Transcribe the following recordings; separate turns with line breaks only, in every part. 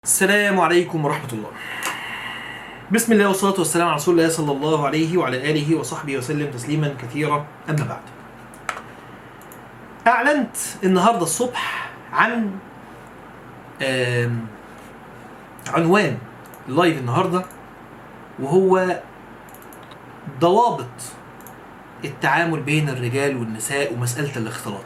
السلام عليكم ورحمة الله بسم الله والصلاة والسلام على رسول الله صلى الله عليه وعلى آله وصحبه وسلم تسليما كثيرا أما بعد أعلنت النهاردة الصبح عن آم، عنوان اللايف النهاردة وهو ضوابط التعامل بين الرجال والنساء ومسألة الاختلاط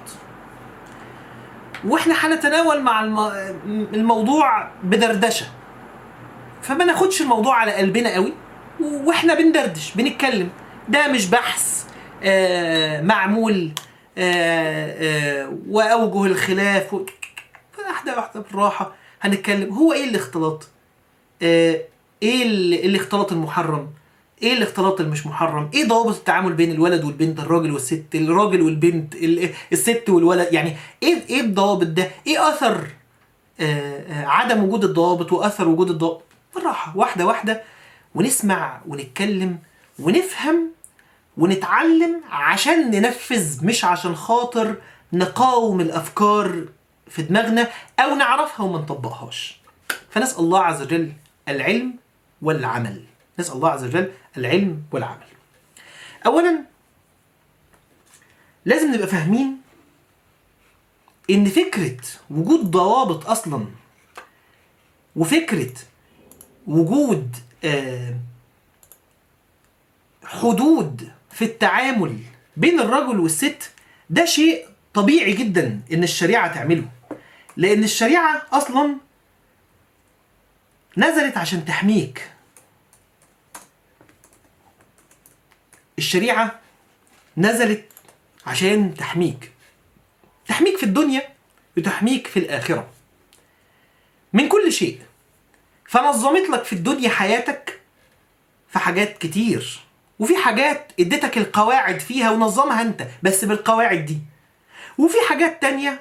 واحنا هنتناول مع الم- الموضوع بدردشه فما ناخدش الموضوع على قلبنا قوي واحنا بندردش بنتكلم ده مش بحث آه معمول آه آه واوجه الخلاف و... واحده واحده بالراحه هنتكلم هو ايه الاختلاط آه ايه ال- الاختلاط المحرم ايه الاختلاط المش محرم ايه ضوابط التعامل بين الولد والبنت الراجل والست الراجل والبنت ال- الست والولد يعني ايه ايه الضوابط ده ايه اثر آه، آه، عدم وجود الضوابط واثر وجود الضوابط بالراحه واحده واحده ونسمع ونتكلم ونفهم ونتعلم عشان ننفذ مش عشان خاطر نقاوم الافكار في دماغنا او نعرفها وما نطبقهاش فنسال الله عز وجل العلم والعمل نسال الله عز وجل العلم والعمل اولا لازم نبقى فاهمين ان فكره وجود ضوابط اصلا وفكره وجود آه، حدود في التعامل بين الرجل والست ده شيء طبيعي جدا ان الشريعه تعمله لان الشريعه اصلا نزلت عشان تحميك الشريعه نزلت عشان تحميك تحميك في الدنيا وتحميك في الآخرة من كل شيء فنظمت لك في الدنيا حياتك في حاجات كتير وفي حاجات اديتك القواعد فيها ونظمها انت بس بالقواعد دي وفي حاجات تانية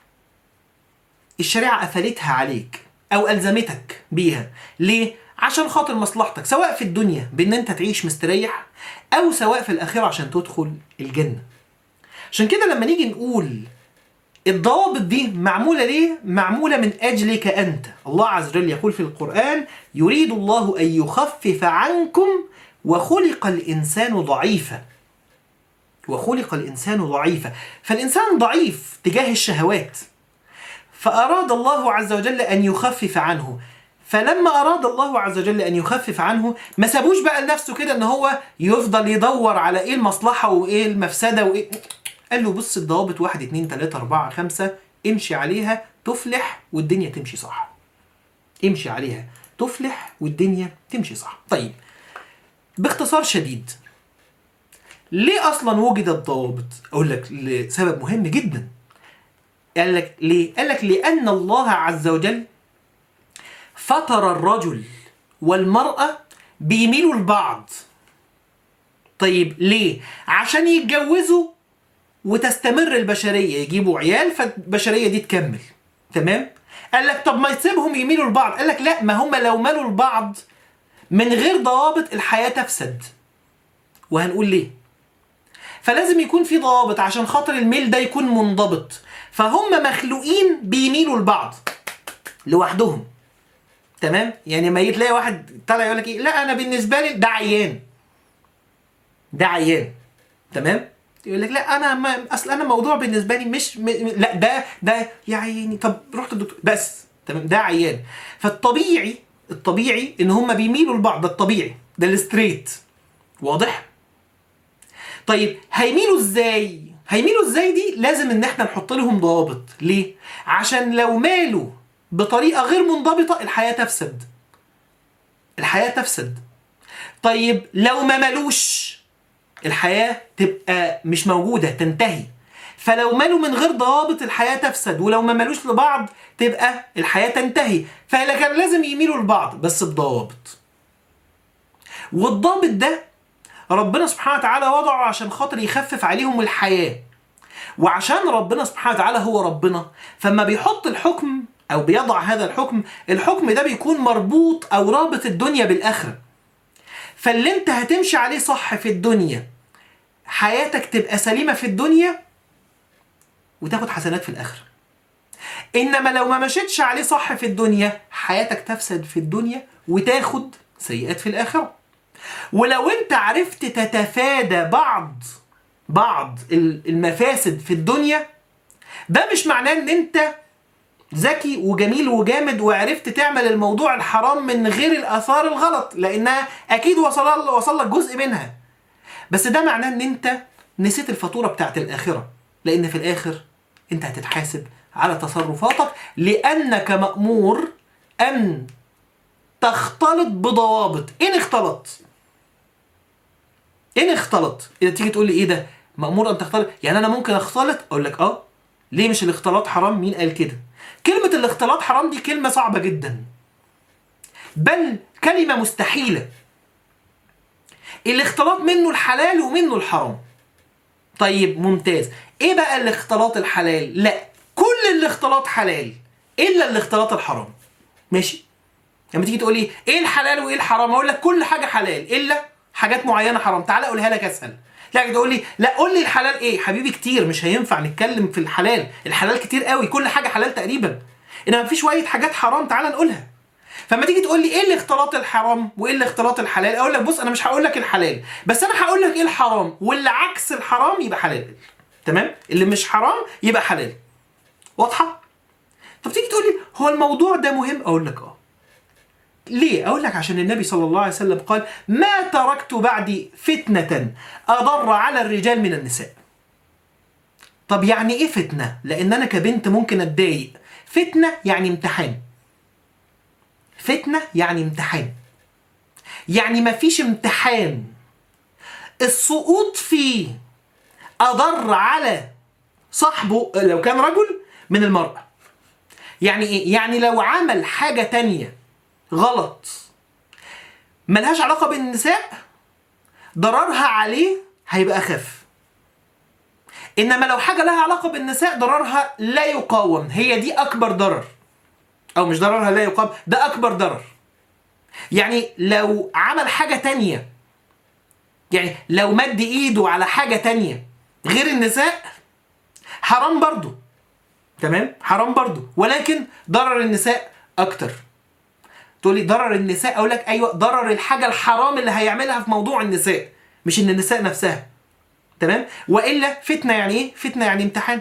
الشريعة قفلتها عليك او الزمتك بيها ليه عشان خاطر مصلحتك سواء في الدنيا بان انت تعيش مستريح او سواء في الاخره عشان تدخل الجنه عشان كده لما نيجي نقول الضوابط دي معمولة ليه؟ معمولة من أجلك أنت الله عز وجل يقول في القرآن يريد الله أن يخفف عنكم وخلق الإنسان ضعيفا وخلق الإنسان ضعيفا فالإنسان ضعيف تجاه الشهوات فأراد الله عز وجل أن يخفف عنه فلما أراد الله عز وجل أن يخفف عنه ما سابوش بقى لنفسه كده إن هو يفضل يدور على إيه المصلحة وإيه المفسدة وإيه قال له بص الضوابط واحد اتنين تلاتة أربعة خمسة امشي عليها تفلح والدنيا تمشي صح امشي عليها تفلح والدنيا تمشي صح طيب باختصار شديد ليه أصلا وجدت ضوابط أقول لك لسبب مهم جدا قال لك ليه قال لك لأن الله عز وجل فطر الرجل والمرأة بيميلوا لبعض طيب ليه عشان يتجوزوا وتستمر البشريه يجيبوا عيال فالبشريه دي تكمل تمام قال لك طب ما يسيبهم يميلوا لبعض قال لك لا ما هم لو مالوا لبعض من غير ضوابط الحياه تفسد وهنقول ليه فلازم يكون في ضوابط عشان خاطر الميل ده يكون منضبط فهم مخلوقين بيميلوا لبعض لوحدهم تمام يعني ما تلاقي واحد طالع يقول لك ايه لا انا بالنسبه لي ده عيان ده عيان تمام يقول لك لا انا ما اصل انا الموضوع بالنسبه لي مش م... م- لا ده ده يا عيني طب رحت الدكتور بس تمام ده عيان فالطبيعي الطبيعي ان هم بيميلوا لبعض ده الطبيعي ده الستريت واضح طيب هيميلوا ازاي هيميلوا ازاي دي لازم ان احنا نحط لهم ضوابط ليه عشان لو مالوا بطريقه غير منضبطه الحياه تفسد الحياه تفسد طيب لو ما مالوش الحياة تبقى مش موجودة تنتهي فلو مالوا من غير ضوابط الحياة تفسد ولو ما مالوش لبعض تبقى الحياة تنتهي فكان لازم يميلوا لبعض بس بضوابط والضابط ده ربنا سبحانه وتعالى وضعه عشان خاطر يخفف عليهم الحياة وعشان ربنا سبحانه وتعالى هو ربنا فما بيحط الحكم او بيضع هذا الحكم الحكم ده بيكون مربوط او رابط الدنيا بالاخره فاللي انت هتمشي عليه صح في الدنيا حياتك تبقى سليمه في الدنيا وتاخد حسنات في الاخره انما لو ما مشيتش عليه صح في الدنيا حياتك تفسد في الدنيا وتاخد سيئات في الاخره ولو انت عرفت تتفادى بعض بعض المفاسد في الدنيا ده مش معناه ان انت ذكي وجميل وجامد وعرفت تعمل الموضوع الحرام من غير الاثار الغلط لانها اكيد وصل وصل لك جزء منها بس ده معناه ان انت نسيت الفاتوره بتاعت الاخره لان في الاخر انت هتتحاسب على تصرفاتك لانك مامور ان تختلط بضوابط ان اختلط ان اختلط اذا تيجي تقول لي ايه ده مامور ان تختلط يعني انا ممكن اختلط اقول لك اه ليه مش الاختلاط حرام مين قال كده كلمه الاختلاط حرام دي كلمه صعبه جدا بل كلمه مستحيله الاختلاط منه الحلال ومنه الحرام طيب ممتاز ايه بقى الاختلاط الحلال لا كل الاختلاط حلال الا الاختلاط الحرام ماشي لما تيجي تقول لي ايه الحلال وايه الحرام اقول لك كل حاجه حلال الا حاجات معينه حرام تعالى اقولها لك اسهل لا تقول لي لا قول لي الحلال ايه حبيبي كتير مش هينفع نتكلم في الحلال الحلال كتير قوي كل حاجه حلال تقريبا انما في شويه حاجات حرام تعالى نقولها فما تيجي تقول لي ايه الاختلاط الحرام وايه الاختلاط الحلال اقول لك بص انا مش هقول لك الحلال بس انا هقول لك ايه الحرام واللي عكس الحرام يبقى حلال تمام اللي مش حرام يبقى حلال واضحه طب تيجي تقول لي هو الموضوع ده مهم اقول لك اه ليه؟ أقول لك عشان النبي صلى الله عليه وسلم قال ما تركت بعدي فتنة أضر على الرجال من النساء طب يعني إيه فتنة؟ لأن أنا كبنت ممكن أتضايق فتنة يعني امتحان فتنة يعني امتحان يعني مفيش امتحان السقوط فيه أضر على صاحبه لو كان رجل من المرأة يعني إيه؟ يعني لو عمل حاجة تانية غلط ملهاش علاقة بالنساء ضررها عليه هيبقى أخف إنما لو حاجة لها علاقة بالنساء ضررها لا يقاوم هي دي أكبر ضرر أو مش ضررها لا يقاوم ده أكبر ضرر يعني لو عمل حاجة تانية يعني لو مد إيده على حاجة تانية غير النساء حرام برضو تمام حرام برضو ولكن ضرر النساء أكتر تقول لي ضرر النساء اقول لك ايوه ضرر الحاجه الحرام اللي هيعملها في موضوع النساء مش ان النساء نفسها تمام والا فتنه يعني ايه فتنه يعني امتحان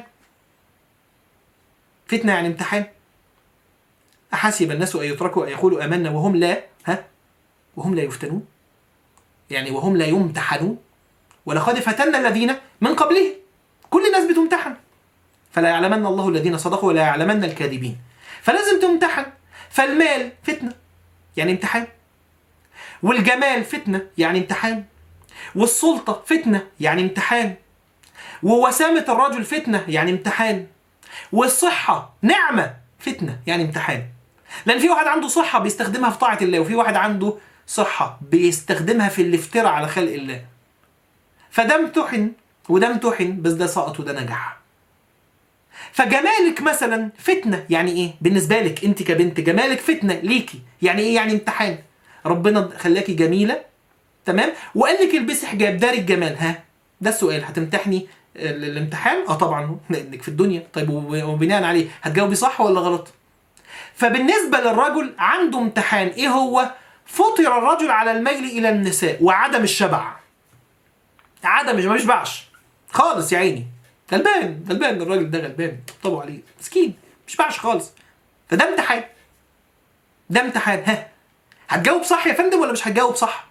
فتنه يعني امتحان احسب الناس ان يتركوا ان يقولوا امنا وهم لا ها وهم لا يفتنون يعني وهم لا يمتحنون ولقد فتنا الذين من قبلهم كل الناس بتمتحن فلا يعلمن الله الذين صدقوا ولا يعلمن الكاذبين فلازم تمتحن فالمال فتنه يعني امتحان والجمال فتنة يعني امتحان والسلطة فتنة يعني امتحان ووسامة الرجل فتنة يعني امتحان والصحة نعمة فتنة يعني امتحان لأن في واحد عنده صحة بيستخدمها في طاعة الله وفي واحد عنده صحة بيستخدمها في الافتراء على خلق الله فده امتحن وده امتحن بس ده سقط وده نجح فجمالك مثلا فتنه يعني ايه بالنسبه لك انت كبنت جمالك فتنه ليكي يعني ايه يعني امتحان ربنا خلاكي جميله تمام وقال لك البسي حجاب دار الجمال ها ده السؤال هتمتحني الامتحان اه طبعا لانك في الدنيا طيب وبناء عليه هتجاوبي صح ولا غلط فبالنسبه للرجل عنده امتحان ايه هو فطر الرجل على الميل الى النساء وعدم الشبع عدم ما يشبعش خالص يا عيني غلبان غلبان الراجل ده غلبان طبعا عليه مسكين مش باعش خالص فده امتحان ده امتحان ها هتجاوب صح يا فندم ولا مش هتجاوب صح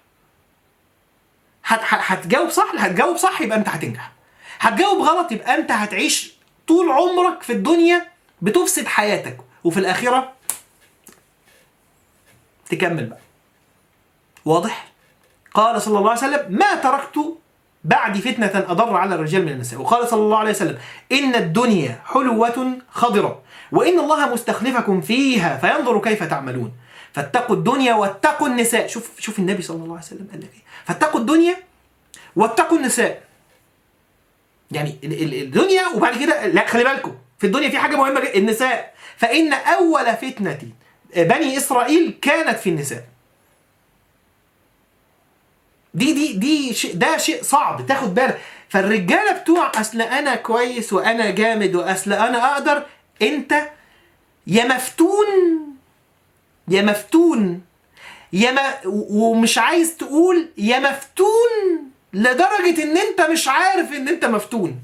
هتجاوب صح هتجاوب صح يبقى انت هتنجح هتجاوب غلط يبقى انت هتعيش طول عمرك في الدنيا بتفسد حياتك وفي الاخره تكمل بقى واضح قال صلى الله عليه وسلم ما تركت بعد فتنة أضر على الرجال من النساء وقال صلى الله عليه وسلم إن الدنيا حلوة خضرة وإن الله مستخلفكم فيها فينظر كيف تعملون فاتقوا الدنيا واتقوا النساء شوف شوف النبي صلى الله عليه وسلم قال لك ايه فاتقوا الدنيا واتقوا النساء يعني الدنيا وبعد كده لا خلي بالكم في الدنيا في حاجه مهمه جدا النساء فان اول فتنه بني اسرائيل كانت في النساء دي دي دي شيء ده شيء صعب تاخد بالك فالرجاله بتوع اصل انا كويس وانا جامد واصل انا اقدر انت يا مفتون يا مفتون يا ما ومش عايز تقول يا مفتون لدرجة ان انت مش عارف ان انت مفتون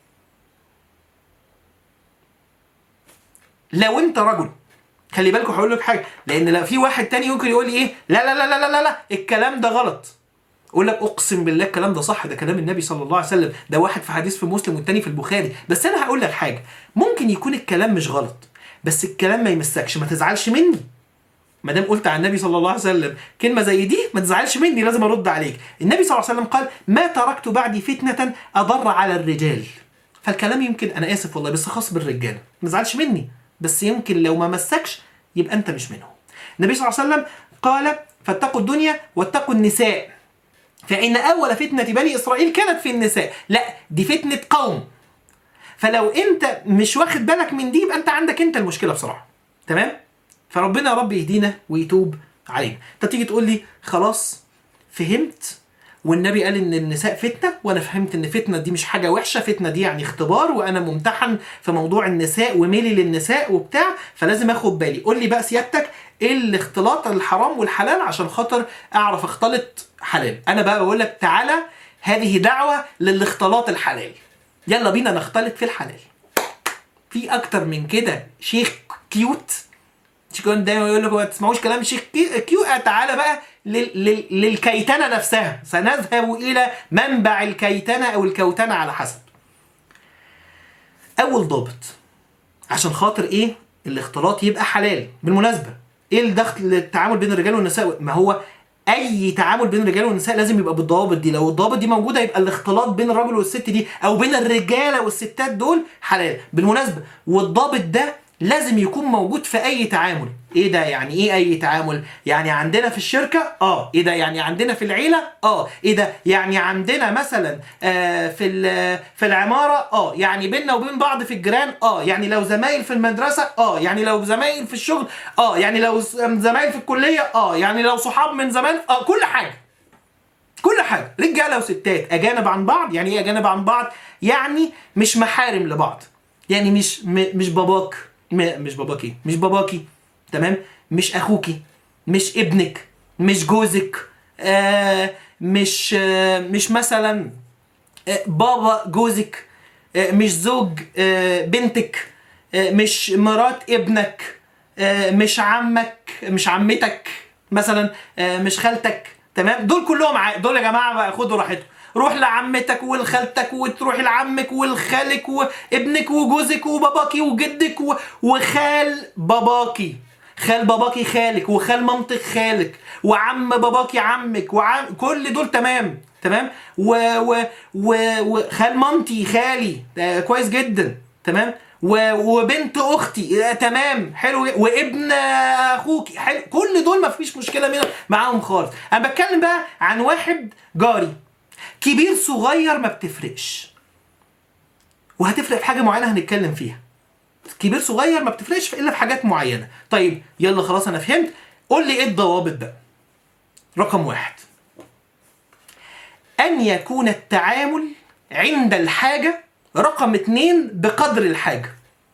لو انت رجل خلي بالكوا هقول لك حاجه لان لو في واحد تاني ممكن يقول لي ايه لا لا لا لا لا لا, لا الكلام ده غلط اقول لك اقسم بالله الكلام ده صح ده كلام النبي صلى الله عليه وسلم ده واحد في حديث في مسلم والتاني في البخاري بس انا هقول لك حاجه ممكن يكون الكلام مش غلط بس الكلام ما يمسكش ما تزعلش مني ما دام قلت عن النبي صلى الله عليه وسلم كلمه زي دي ما تزعلش مني لازم ارد عليك النبي صلى الله عليه وسلم قال ما تركت بعدي فتنه اضر على الرجال فالكلام يمكن انا اسف والله بس خاص بالرجاله ما تزعلش مني بس يمكن لو ما مسكش يبقى انت مش منهم النبي صلى الله عليه وسلم قال فاتقوا الدنيا واتقوا النساء فإن أول فتنة بني إسرائيل كانت في النساء لا دي فتنة قوم فلو أنت مش واخد بالك من دي يبقى أنت عندك أنت المشكلة بصراحة تمام فربنا يا رب يهدينا ويتوب علينا انت تيجي تقول لي خلاص فهمت والنبي قال ان النساء فتنه وانا فهمت ان فتنه دي مش حاجه وحشه فتنه دي يعني اختبار وانا ممتحن في موضوع النساء وميلي للنساء وبتاع فلازم اخد بالي قول لي بقى سيادتك ايه الاختلاط الحرام والحلال عشان خاطر اعرف اختلط حلال انا بقى بقول لك تعالى هذه دعوه للاختلاط الحلال يلا بينا نختلط في الحلال في اكتر من كده شيخ كيوت مش كان دايما يقول لك ما تسمعوش كلام شيخ كيو تعالى بقى لل... لل... للكيتنه نفسها سنذهب الى منبع الكيتنه او الكوتنه على حسب اول ضابط عشان خاطر ايه الاختلاط يبقى حلال بالمناسبه ايه الدخل التعامل بين الرجال والنساء ما هو اي تعامل بين الرجال والنساء لازم يبقى بالضوابط دي لو الضوابط دي موجوده يبقى الاختلاط بين الرجل والست دي او بين الرجاله والستات دول حلال بالمناسبه والضابط ده لازم يكون موجود في اي تعامل ايه ده يعني ايه اي تعامل يعني عندنا في الشركه اه ايه ده يعني عندنا في العيله اه ايه ده يعني عندنا مثلا آه في في العماره اه يعني بيننا وبين بعض في الجيران اه يعني لو زمايل في المدرسه اه يعني لو زمايل في الشغل اه يعني لو زمايل في الكليه اه يعني لو صحاب من زمان اه كل حاجه كل حاجه رجاله وستات اجانب عن بعض يعني ايه اجانب عن بعض يعني مش محارم لبعض يعني مش مش باباك مش باباكي مش باباكي تمام مش اخوكي مش ابنك مش جوزك آه مش آه مش مثلا آه بابا جوزك آه مش زوج آه بنتك آه مش مرات ابنك آه مش عمك مش عمتك مثلا آه مش خالتك تمام دول كلهم ع... دول يا جماعه بقى خدوا راحتكم روح لعمتك ولخالتك وتروح لعمك ولخالك وابنك وجوزك وباباكي وجدك و... وخال باباكي خال باباكي خالك وخال مامتك خالك وعم باباكي عمك وعم كل دول تمام تمام و... و... و... وخال مامتي خالي ده كويس جدا تمام و... وبنت اختي تمام حلو وابن اخوكي حلو كل دول ما فيش مشكله معاهم خالص انا بتكلم بقى عن واحد جاري كبير صغير ما بتفرقش وهتفرق في حاجه معينه هنتكلم فيها كبير صغير ما بتفرقش الا في حاجات معينه طيب يلا خلاص انا فهمت قول لي ايه الضوابط بقى رقم واحد ان يكون التعامل عند الحاجه رقم اتنين بقدر الحاجه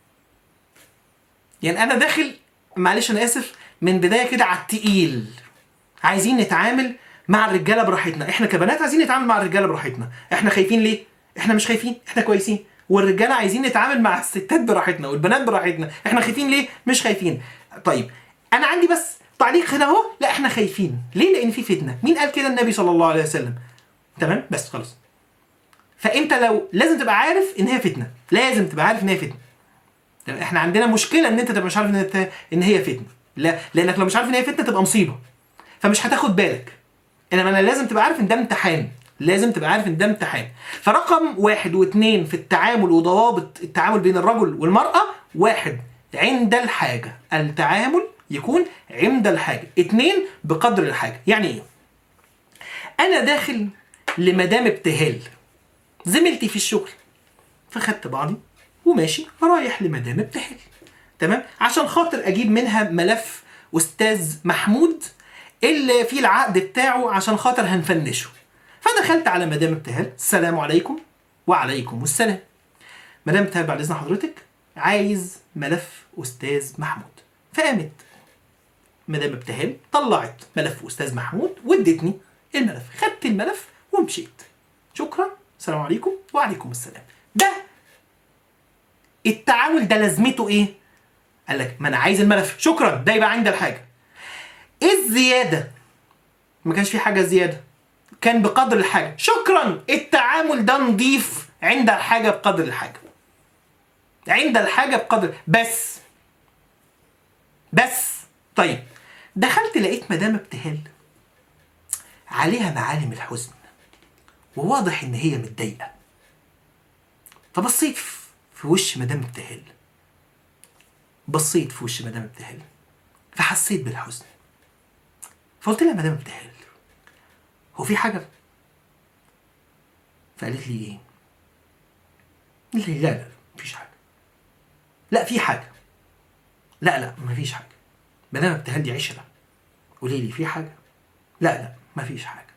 يعني انا داخل معلش انا اسف من بدايه كده على التقيل عايزين نتعامل مع الرجاله براحتنا احنا كبنات عايزين نتعامل مع الرجاله براحتنا احنا خايفين ليه احنا مش خايفين احنا كويسين والرجاله عايزين نتعامل مع الستات براحتنا والبنات براحتنا احنا خايفين ليه مش خايفين طيب انا عندي بس تعليق هنا اهو لا احنا خايفين ليه لان في فتنه مين قال كده النبي صلى الله عليه وسلم تمام بس خلاص فانت لو لازم تبقى عارف ان هي فتنه لازم تبقى عارف ان هي فتنه تمام احنا عندنا مشكله ان انت تبقى مش عارف ان ان هي فتنه لا لانك لو مش عارف ان هي فتنه تبقى مصيبه فمش هتاخد بالك انما انا لازم تبقى عارف ان ده امتحان لازم تبقى عارف ان ده امتحان فرقم واحد واثنين في التعامل وضوابط التعامل بين الرجل والمرأة واحد عند الحاجة التعامل يكون عند الحاجة اتنين بقدر الحاجة يعني ايه انا داخل لمدام ابتهال زميلتي في الشغل فخدت بعضي وماشي رايح لمدام ابتهال تمام عشان خاطر اجيب منها ملف استاذ محمود اللي فيه العقد بتاعه عشان خاطر هنفنشه فدخلت على مدام ابتهال السلام عليكم وعليكم السلام مدام ابتهال بعد اذن حضرتك عايز ملف استاذ محمود فقامت مدام ابتهال طلعت ملف استاذ محمود وادتني الملف خدت الملف ومشيت شكرا السلام عليكم وعليكم السلام ده التعامل ده لازمته ايه قال لك ما انا عايز الملف شكرا ده يبقى عند الحاجه ايه الزياده ما كانش في حاجه زياده كان بقدر الحاجه شكرا التعامل ده نضيف عند الحاجه بقدر الحاجه عند الحاجه بقدر بس بس طيب دخلت لقيت مدام ابتهال عليها معالم الحزن وواضح ان هي متضايقه فبصيت في وش مدام ابتهال بصيت في وش مدام ابتهال فحسيت بالحزن فقلت لها مدام ابتهال هو في حاجه فقالت لي ايه قلت لي لا لا مفيش حاجه لا في حاجه لا لا مفيش حاجه مدام ابتهال دي عشره قولي لي في حاجه لا لا مفيش حاجه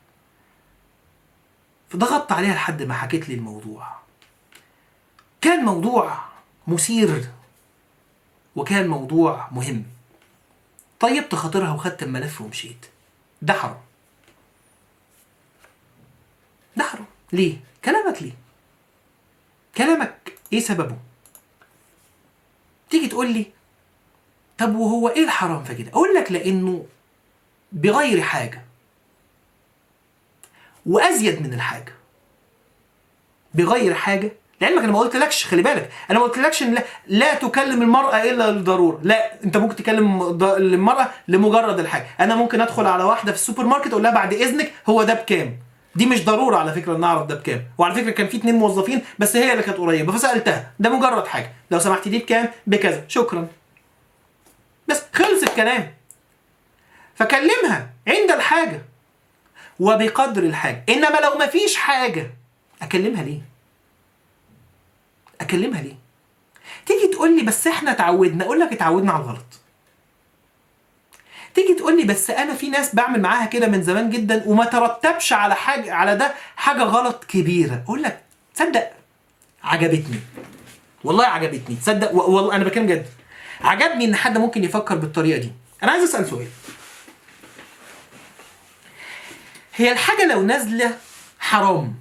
فضغطت عليها لحد ما حكيت لي الموضوع كان موضوع مثير وكان موضوع مهم طيبت خاطرها وخدت الملف ومشيت ده حرام ده حرام ليه كلامك ليه كلامك ايه سببه تيجي تقول لي طب وهو ايه الحرام في كده اقول لك لانه بغير حاجه وازيد من الحاجه بغير حاجه لعلمك انا ما قلتلكش خلي بالك انا ما قلتلكش ان لا, لا تكلم المراه الا للضروره لا انت ممكن تكلم المراه لمجرد الحاجه انا ممكن ادخل على واحده في السوبر ماركت اقول لها بعد اذنك هو ده بكام دي مش ضروره على فكره ان اعرف ده بكام وعلى فكره كان في اتنين موظفين بس هي اللي كانت قريبه فسالتها ده مجرد حاجه لو سمحتي دي بكام بكذا شكرا بس خلص الكلام فكلمها عند الحاجه وبقدر الحاجه انما لو ما فيش حاجه اكلمها ليه اكلمها ليه تيجي تقول لي بس احنا اتعودنا اقول لك اتعودنا على الغلط تيجي تقول لي بس انا في ناس بعمل معاها كده من زمان جدا وما ترتبش على حاجه على ده حاجه غلط كبيره اقول لك تصدق عجبتني والله عجبتني تصدق والله انا بتكلم جد عجبني ان حد ممكن يفكر بالطريقه دي انا عايز اسال سؤال هي الحاجه لو نازله حرام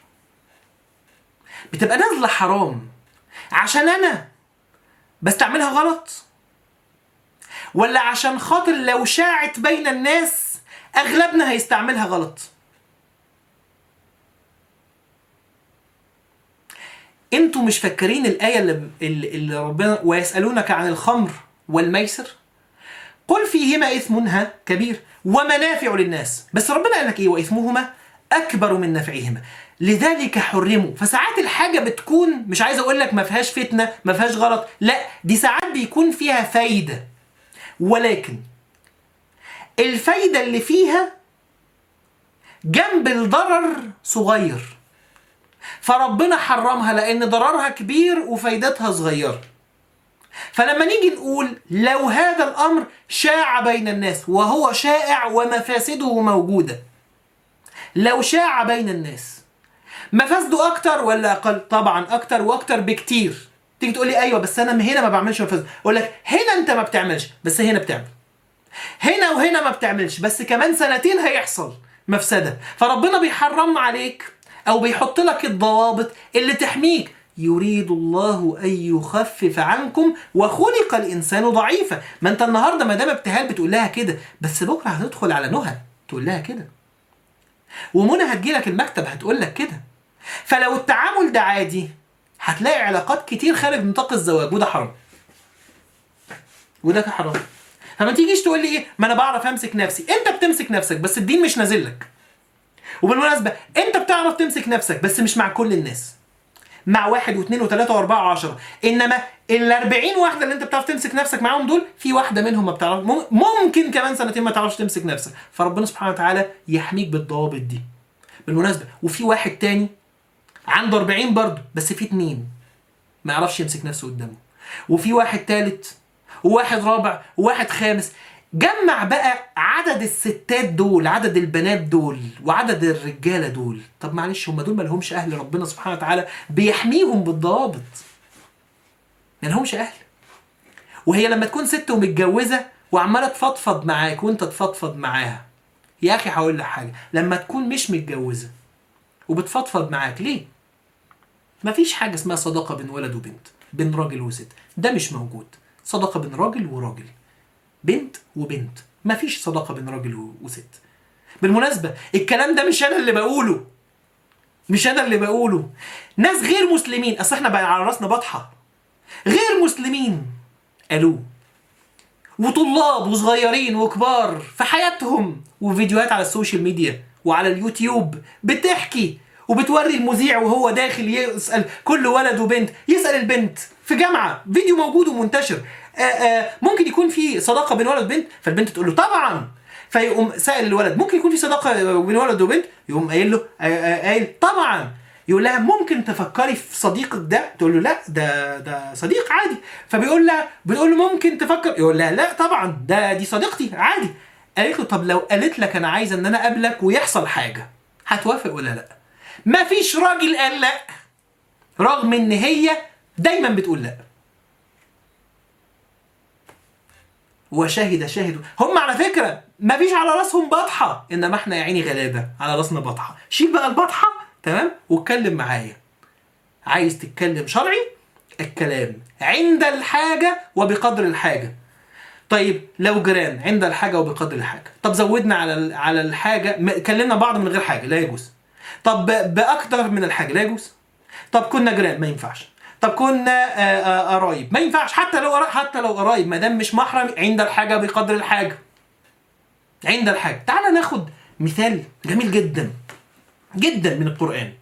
بتبقى نازله حرام عشان انا بستعملها غلط ولا عشان خاطر لو شاعت بين الناس اغلبنا هيستعملها غلط انتوا مش فاكرين الايه اللي, اللي ربنا ويسالونك عن الخمر والميسر قل فيهما اثم ها كبير ومنافع للناس بس ربنا قال لك ايه واثمهما اكبر من نفعهما لذلك حرموا فساعات الحاجه بتكون مش عايز اقول لك ما فيهاش فتنه ما فيهاش غلط لا دي ساعات بيكون فيها فايده ولكن الفايده اللي فيها جنب الضرر صغير فربنا حرمها لان ضررها كبير وفايدتها صغيره فلما نيجي نقول لو هذا الامر شاع بين الناس وهو شائع ومفاسده موجوده لو شاع بين الناس مفاسده اكتر ولا اقل طبعا اكتر واكتر بكتير تيجي تقول لي ايوه بس انا هنا ما بعملش مفاسد اقول لك هنا انت ما بتعملش بس هنا بتعمل هنا وهنا ما بتعملش بس كمان سنتين هيحصل مفسده فربنا بيحرم عليك او بيحط لك الضوابط اللي تحميك يريد الله ان يخفف عنكم وخلق الانسان ضعيفا ما انت النهارده ما دام ابتهال بتقول لها كده بس بكره هتدخل على نهى تقول لها كده ومنى هتجي لك المكتب هتقول لك كده فلو التعامل ده عادي هتلاقي علاقات كتير خارج نطاق الزواج وده حرام وده حرام فما تيجيش تقول لي ايه ما انا بعرف امسك نفسي انت بتمسك نفسك بس الدين مش نازل لك وبالمناسبه انت بتعرف تمسك نفسك بس مش مع كل الناس مع واحد واثنين وثلاثة وأربعة وعشرة إنما ال 40 واحدة اللي أنت بتعرف تمسك نفسك معاهم دول في واحدة منهم ما بتعرف ممكن كمان سنتين ما تعرفش تمسك نفسك فربنا سبحانه وتعالى يحميك بالضوابط دي بالمناسبة وفي واحد تاني عنده 40 برضه بس في اتنين ما يعرفش يمسك نفسه قدامه وفي واحد تالت وواحد رابع وواحد خامس جمع بقى عدد الستات دول عدد البنات دول وعدد الرجاله دول طب معلش هم دول ما لهمش اهل ربنا سبحانه وتعالى بيحميهم بالضوابط ما لهمش اهل وهي لما تكون ست ومتجوزه وعماله تفضفض معاك وانت تفضفض معاها يا اخي هقول لك حاجه لما تكون مش متجوزه وبتفضفض معاك ليه مفيش حاجه اسمها صداقه بين ولد وبنت بين راجل وست ده مش موجود صداقه بين راجل وراجل بنت وبنت مفيش صداقه بين راجل و- وست بالمناسبه الكلام ده مش انا اللي بقوله مش انا اللي بقوله ناس غير مسلمين اصل احنا بقى على راسنا بطحه غير مسلمين قالوه وطلاب وصغيرين وكبار في حياتهم وفيديوهات على السوشيال ميديا وعلى اليوتيوب بتحكي وبتوري المذيع وهو داخل يسأل كل ولد وبنت يسأل البنت في جامعة فيديو موجود ومنتشر آآ آآ ممكن يكون في صداقة بين ولد وبنت فالبنت تقول له طبعا فيقوم سائل الولد ممكن يكون في صداقة بين ولد وبنت يقوم قايل له آآ آآ قايل طبعا يقول لها ممكن تفكري في صديقك ده تقول له لا ده ده صديق عادي فبيقول لها بيقول له ممكن تفكر يقول لها لا طبعا ده دي صديقتي عادي قالت له طب لو قالت لك انا عايزه ان انا اقابلك ويحصل حاجه هتوافق ولا لا مفيش راجل قال لا رغم ان هي دايما بتقول لا وشهد شاهد هم على فكره مفيش على راسهم بطحه انما احنا يا عيني غلابه على راسنا بطحه شيل بقى البطحه تمام واتكلم معايا عايز تتكلم شرعي الكلام عند الحاجه وبقدر الحاجه طيب لو جيران عند الحاجه وبقدر الحاجه طب زودنا على ال- على الحاجه م- كلمنا بعض من غير حاجه لا يجوز طب ب- باكتر من الحاجه لا يجوز طب كنا جيران ما ينفعش طب كنا آه، آه، قرايب ما ينفعش حتى لو قرا- حتى لو قرايب ما دام مش محرم عند الحاجه بقدر الحاجه عند الحاجه تعال ناخد مثال جميل جدا جدا من القران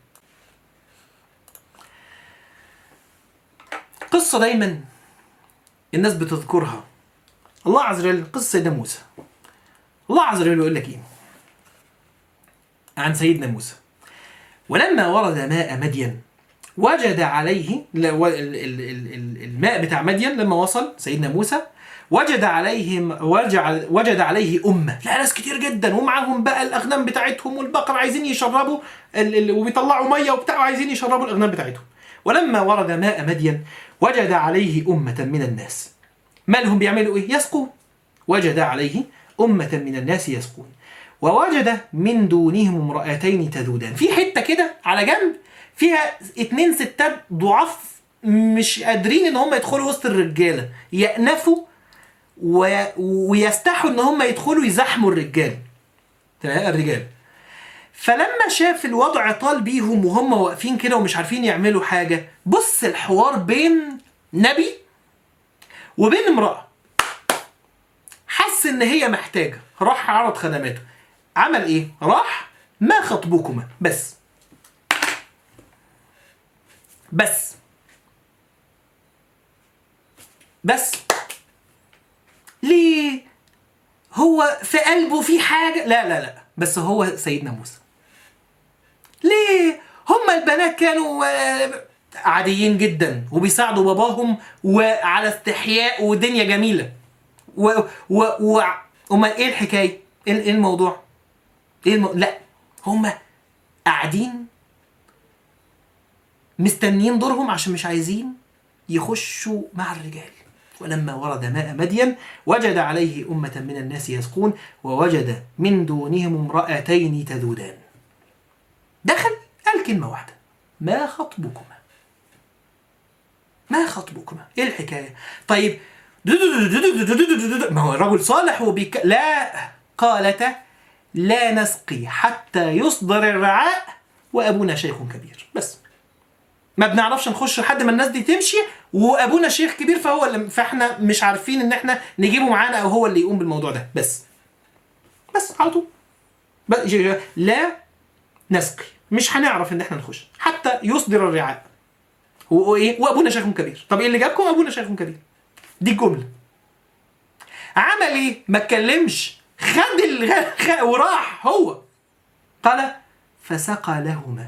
قصه دايما الناس بتذكرها الله عز وجل قصه سيدنا موسى الله عز وجل يقول لك ايه عن سيدنا موسى ولما ورد ماء مدين وجد عليه لا، و- ال- ال- ال- ال- الماء بتاع مدين لما وصل سيدنا موسى وجد عليه وجد وجد عليه امه لا ناس كتير جدا ومعاهم بقى الاغنام بتاعتهم والبقر عايزين يشربوا ال- ال- وبيطلعوا ميه وبتاع وعايزين يشربوا الاغنام بتاعتهم ولما ورد ماء مدين وجد عليه امه من الناس مالهم بيعملوا ايه يسقون وجد عليه أمة من الناس يسقون ووجد من دونهم امرأتين تذودان في حتة كده على جنب فيها اتنين ستات ضعاف مش قادرين ان هم يدخلوا وسط الرجالة يأنفوا و... ويستحوا ان هم يدخلوا يزاحموا الرجال تمام الرجال فلما شاف الوضع طال بيهم وهم واقفين كده ومش عارفين يعملوا حاجة بص الحوار بين نبي وبين امرأة حس ان هي محتاجة راح عرض خدماته عمل ايه راح ما خطبكما بس بس بس ليه هو في قلبه في حاجة لا لا لا بس هو سيدنا موسى ليه هما البنات كانوا آه، عاديين جدا وبيساعدوا باباهم وعلى استحياء ودنيا جميله و و و امال ايه الحكايه؟ ايه إيه الموضوع؟ ايه الم... لا هما قاعدين مستنيين دورهم عشان مش عايزين يخشوا مع الرجال ولما ورد ماء مدين وجد عليه أمة من الناس يسقون ووجد من دونهم امرأتين تذودان دخل قال كلمة واحدة ما خطبكما ما خطبكما ايه الحكاية طيب ما هو الرجل صالح وبيك لا قالتا لا نسقي حتى يصدر الرعاء وابونا شيخ كبير بس ما بنعرفش نخش لحد ما الناس دي تمشي وابونا شيخ كبير فهو اللي فاحنا مش عارفين ان احنا نجيبه معانا او هو اللي يقوم بالموضوع ده بس بس على طول ب- لا نسقي مش هنعرف ان احنا نخش حتى يصدر الرعاء و- وايه وابونا شيخ كبير طب ايه اللي جابكم ابونا شيخ كبير دي الجمله عمل ايه ما اتكلمش خد الغ... خ... وراح هو قال فسقى لهما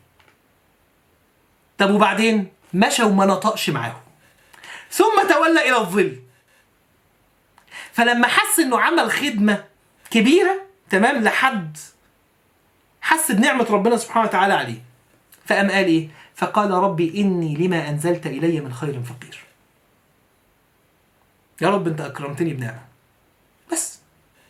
طب وبعدين مشى وما نطقش معاهم ثم تولى الى الظل فلما حس انه عمل خدمه كبيره تمام لحد حس بنعمه ربنا سبحانه وتعالى عليه فقام قال ايه فقال ربي اني لما انزلت الي من خير فقير يا رب انت اكرمتني بنعمه بس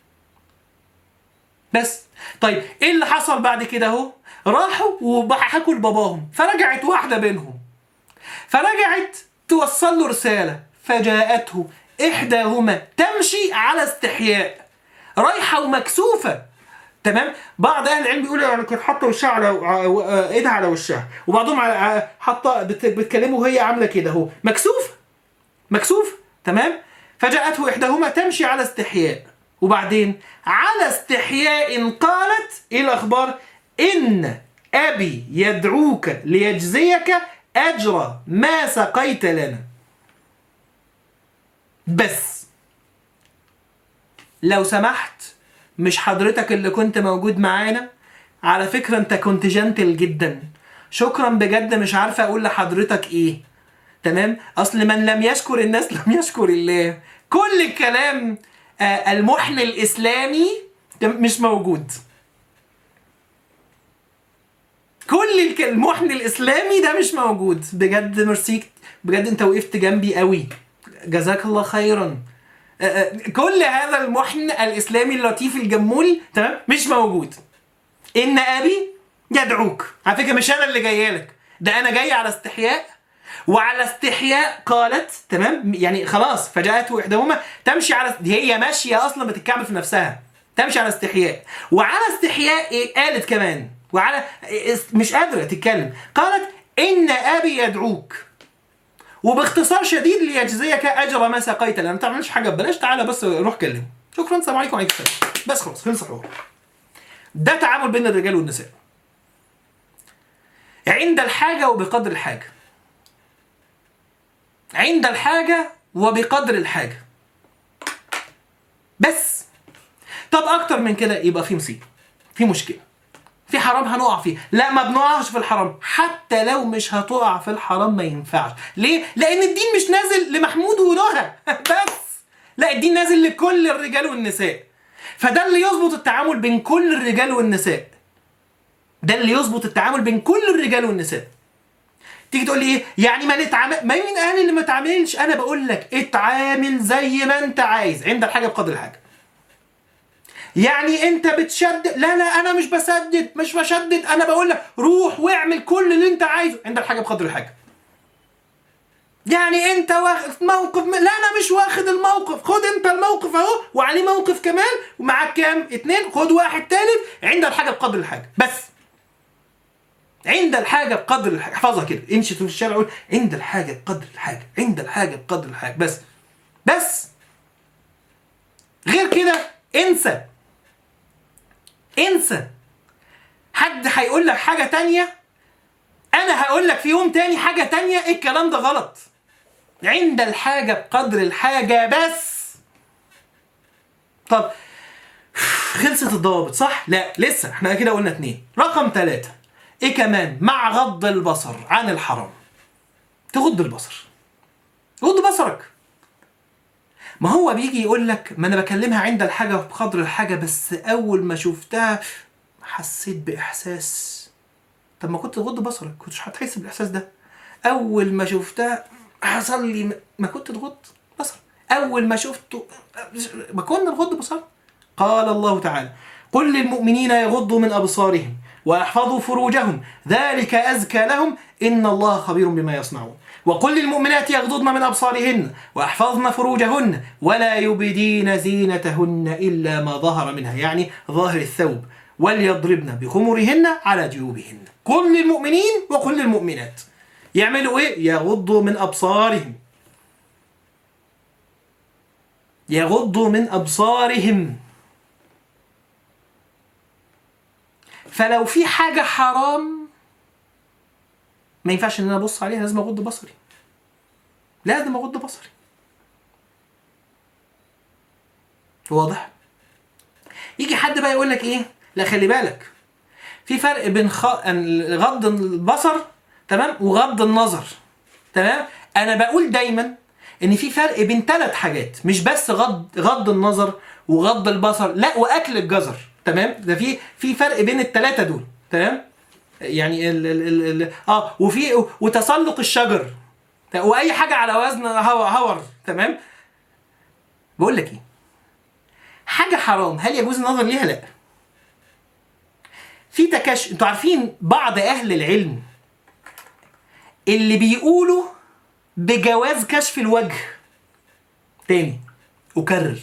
بس طيب ايه اللي حصل بعد كده اهو راحوا وحكوا لباباهم فرجعت واحده بينهم فرجعت توصل له رساله فجاءته احداهما تمشي على استحياء رايحه ومكسوفه تمام بعض اهل العلم بيقولوا يعني كانت حاطه وشها على ع- ايدها على وشها وبعضهم على ع- حاطه بت- بتكلمه وهي عامله كده اهو مكسوفه مكسوف تمام فجاءته احداهما تمشي على استحياء وبعدين على استحياء قالت ايه الاخبار ان ابي يدعوك ليجزيك اجر ما سقيت لنا بس لو سمحت مش حضرتك اللي كنت موجود معانا على فكرة انت كنت جنتل جدا شكرا بجد مش عارفة اقول لحضرتك ايه تمام اصل من لم يشكر الناس لم يشكر الله كل الكلام آه المحن الاسلامي ده مش موجود كل الك- المحن الاسلامي ده مش موجود بجد ميرسيك بجد انت وقفت جنبي قوي جزاك الله خيرا آه، آه، كل هذا المحن الاسلامي اللطيف الجمول تمام مش موجود ان ابي يدعوك على فكره مش انا اللي جايه لك ده انا جاي على استحياء وعلى استحياء قالت تمام يعني خلاص فجاءته احداهما تمشي على دي هي ماشيه اصلا بتتكعبل في نفسها تمشي على استحياء وعلى استحياء إيه؟ قالت كمان وعلى إيه، مش قادره تتكلم قالت ان ابي يدعوك وباختصار شديد ليجزيك اجر ما سقيت لنا ما تعملش حاجه ببلاش تعالى بس روح كلمه شكرا السلام عليكم وعليكم السلام بس خلاص خلص الحوار ده تعامل بين الرجال والنساء عند الحاجه وبقدر الحاجه عند الحاجه وبقدر الحاجه بس طب اكتر من كده يبقى في مصيبه في مشكله في حرام هنقع فيه لا ما بنقعش في الحرام حتى لو مش هتقع في الحرام ما ينفعش ليه لان الدين مش نازل لمحمود ونهى بس لا الدين نازل لكل الرجال والنساء فده اللي يظبط التعامل بين كل الرجال والنساء ده اللي يظبط التعامل بين كل الرجال والنساء تيجي تقول لي ايه يعني ما نتعامل ما مين قال اللي ما تعاملش انا بقول لك اتعامل زي ما انت عايز عند الحاجه بقدر الحاجه يعني انت بتشدد لا لا انا مش بسدد مش بشدد انا بقول لك روح واعمل كل اللي انت عايزه عند الحاجه بقدر الحاجه يعني انت واخد موقف م... لا انا مش واخد الموقف خد انت الموقف اهو وعليه موقف كمان ومعاك كام اتنين خد واحد تالت عند الحاجه بقدر الحاجه بس عند الحاجه بقدر الحاجه احفظها كده امشي في الشارع قول عند الحاجه بقدر الحاجه عند الحاجه بقدر الحاجه بس بس غير كده انسى انسى حد هيقول لك حاجه تانية انا هقول لك في يوم تاني حاجه تانية إيه الكلام ده غلط عند الحاجه بقدر الحاجه بس طب خلصت الضوابط صح؟ لا لسه احنا كده قلنا اتنين رقم ثلاثة ايه كمان مع غض البصر عن الحرام تغض البصر غض بصرك ما هو بيجي يقول لك ما انا بكلمها عند الحاجة بقدر الحاجة بس اول ما شفتها حسيت باحساس طب ما كنت تغض بصرك كنتش هتحس بالاحساس ده اول ما شفتها حصل لي ما كنت تغض بصرك اول ما شفته ما كنا نغض بصرنا قال الله تعالى قل للمؤمنين يغضوا من ابصارهم ويحفظوا فروجهم ذلك ازكى لهم ان الله خبير بما يصنعون وقل للمؤمنات يغضضن من ابصارهن ويحفظن فروجهن ولا يبدين زينتهن الا ما ظهر منها يعني ظاهر الثوب وليضربن بخمرهن على جيوبهن قل للمؤمنين وقل للمؤمنات يعملوا ايه يغضوا من ابصارهم يغضوا من ابصارهم فلو في حاجه حرام ما ينفعش ان انا ابص عليها لازم اغض بصري لازم اغض بصري واضح يجي حد بقى يقول لك ايه لا خلي بالك في فرق بين خ... غض البصر تمام وغض النظر تمام انا بقول دايما ان في فرق بين ثلاث حاجات مش بس غض غض النظر وغض البصر لا واكل الجزر تمام ده في في فرق بين الثلاثه دول تمام يعني ال ال ال ال اه وفي وتسلق الشجر واي حاجه على وزن هو هور تمام بقول لك ايه حاجه حرام هل يجوز النظر ليها لا في تكش انتوا عارفين بعض اهل العلم اللي بيقولوا بجواز كشف الوجه تاني اكرر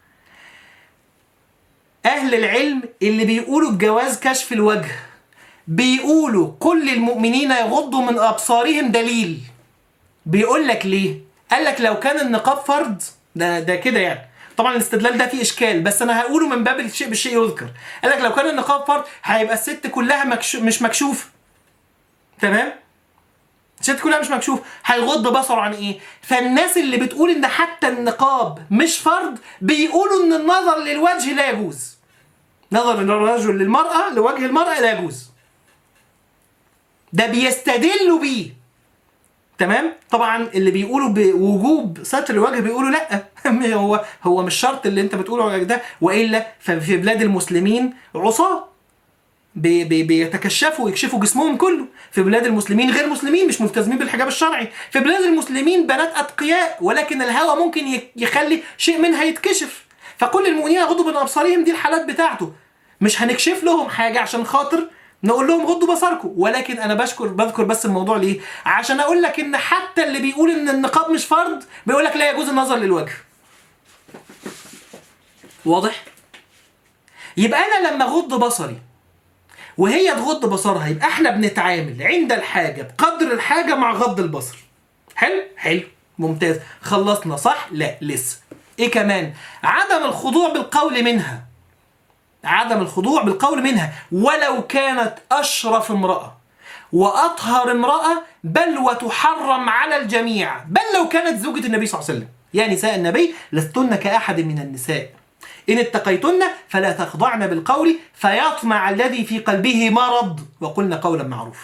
اهل العلم اللي بيقولوا بجواز كشف الوجه بيقولوا كل المؤمنين يغضوا من ابصارهم دليل بيقول لك ليه قال لك لو كان النقاب فرض ده ده كده يعني طبعا الاستدلال ده فيه اشكال بس انا هقوله من باب الشيء بالشيء يذكر قال لك لو كان النقاب فرض هيبقى الست كلها مكشو مش مكشوفه تمام الست كلها مش مكشوف هيغض بصره عن ايه فالناس اللي بتقول ان حتى النقاب مش فرض بيقولوا ان النظر للوجه لا يجوز نظر الرجل للمرأة لوجه المرأة لا يجوز ده بيستدلوا بيه تمام طبعا اللي بيقولوا بوجوب ستر الوجه بيقولوا لا هو هو مش شرط اللي انت بتقوله ده والا ففي بلاد المسلمين عصاه بي بي بيتكشفوا ويكشفوا جسمهم كله في بلاد المسلمين غير مسلمين مش ملتزمين بالحجاب الشرعي في بلاد المسلمين بنات اتقياء ولكن الهوى ممكن يخلي شيء منها يتكشف فكل المؤمنين يغضوا من ابصارهم دي الحالات بتاعته مش هنكشف لهم حاجه عشان خاطر نقول لهم غضوا بصركم ولكن انا بشكر بذكر بس الموضوع ليه عشان اقول لك ان حتى اللي بيقول ان النقاب مش فرض بيقول لك لا يجوز النظر للوجه واضح يبقى انا لما اغض بصري وهي تغض بصرها يبقى احنا بنتعامل عند الحاجه بقدر الحاجه مع غض البصر حلو حلو ممتاز خلصنا صح لا لسه ايه كمان عدم الخضوع بالقول منها عدم الخضوع بالقول منها ولو كانت أشرف امرأة وأطهر امرأة بل وتحرم على الجميع بل لو كانت زوجة النبي صلى الله عليه وسلم يا نساء النبي لستن كأحد من النساء إن اتقيتن فلا تخضعن بالقول فيطمع الذي في قلبه مرض وقلن قولا معروفا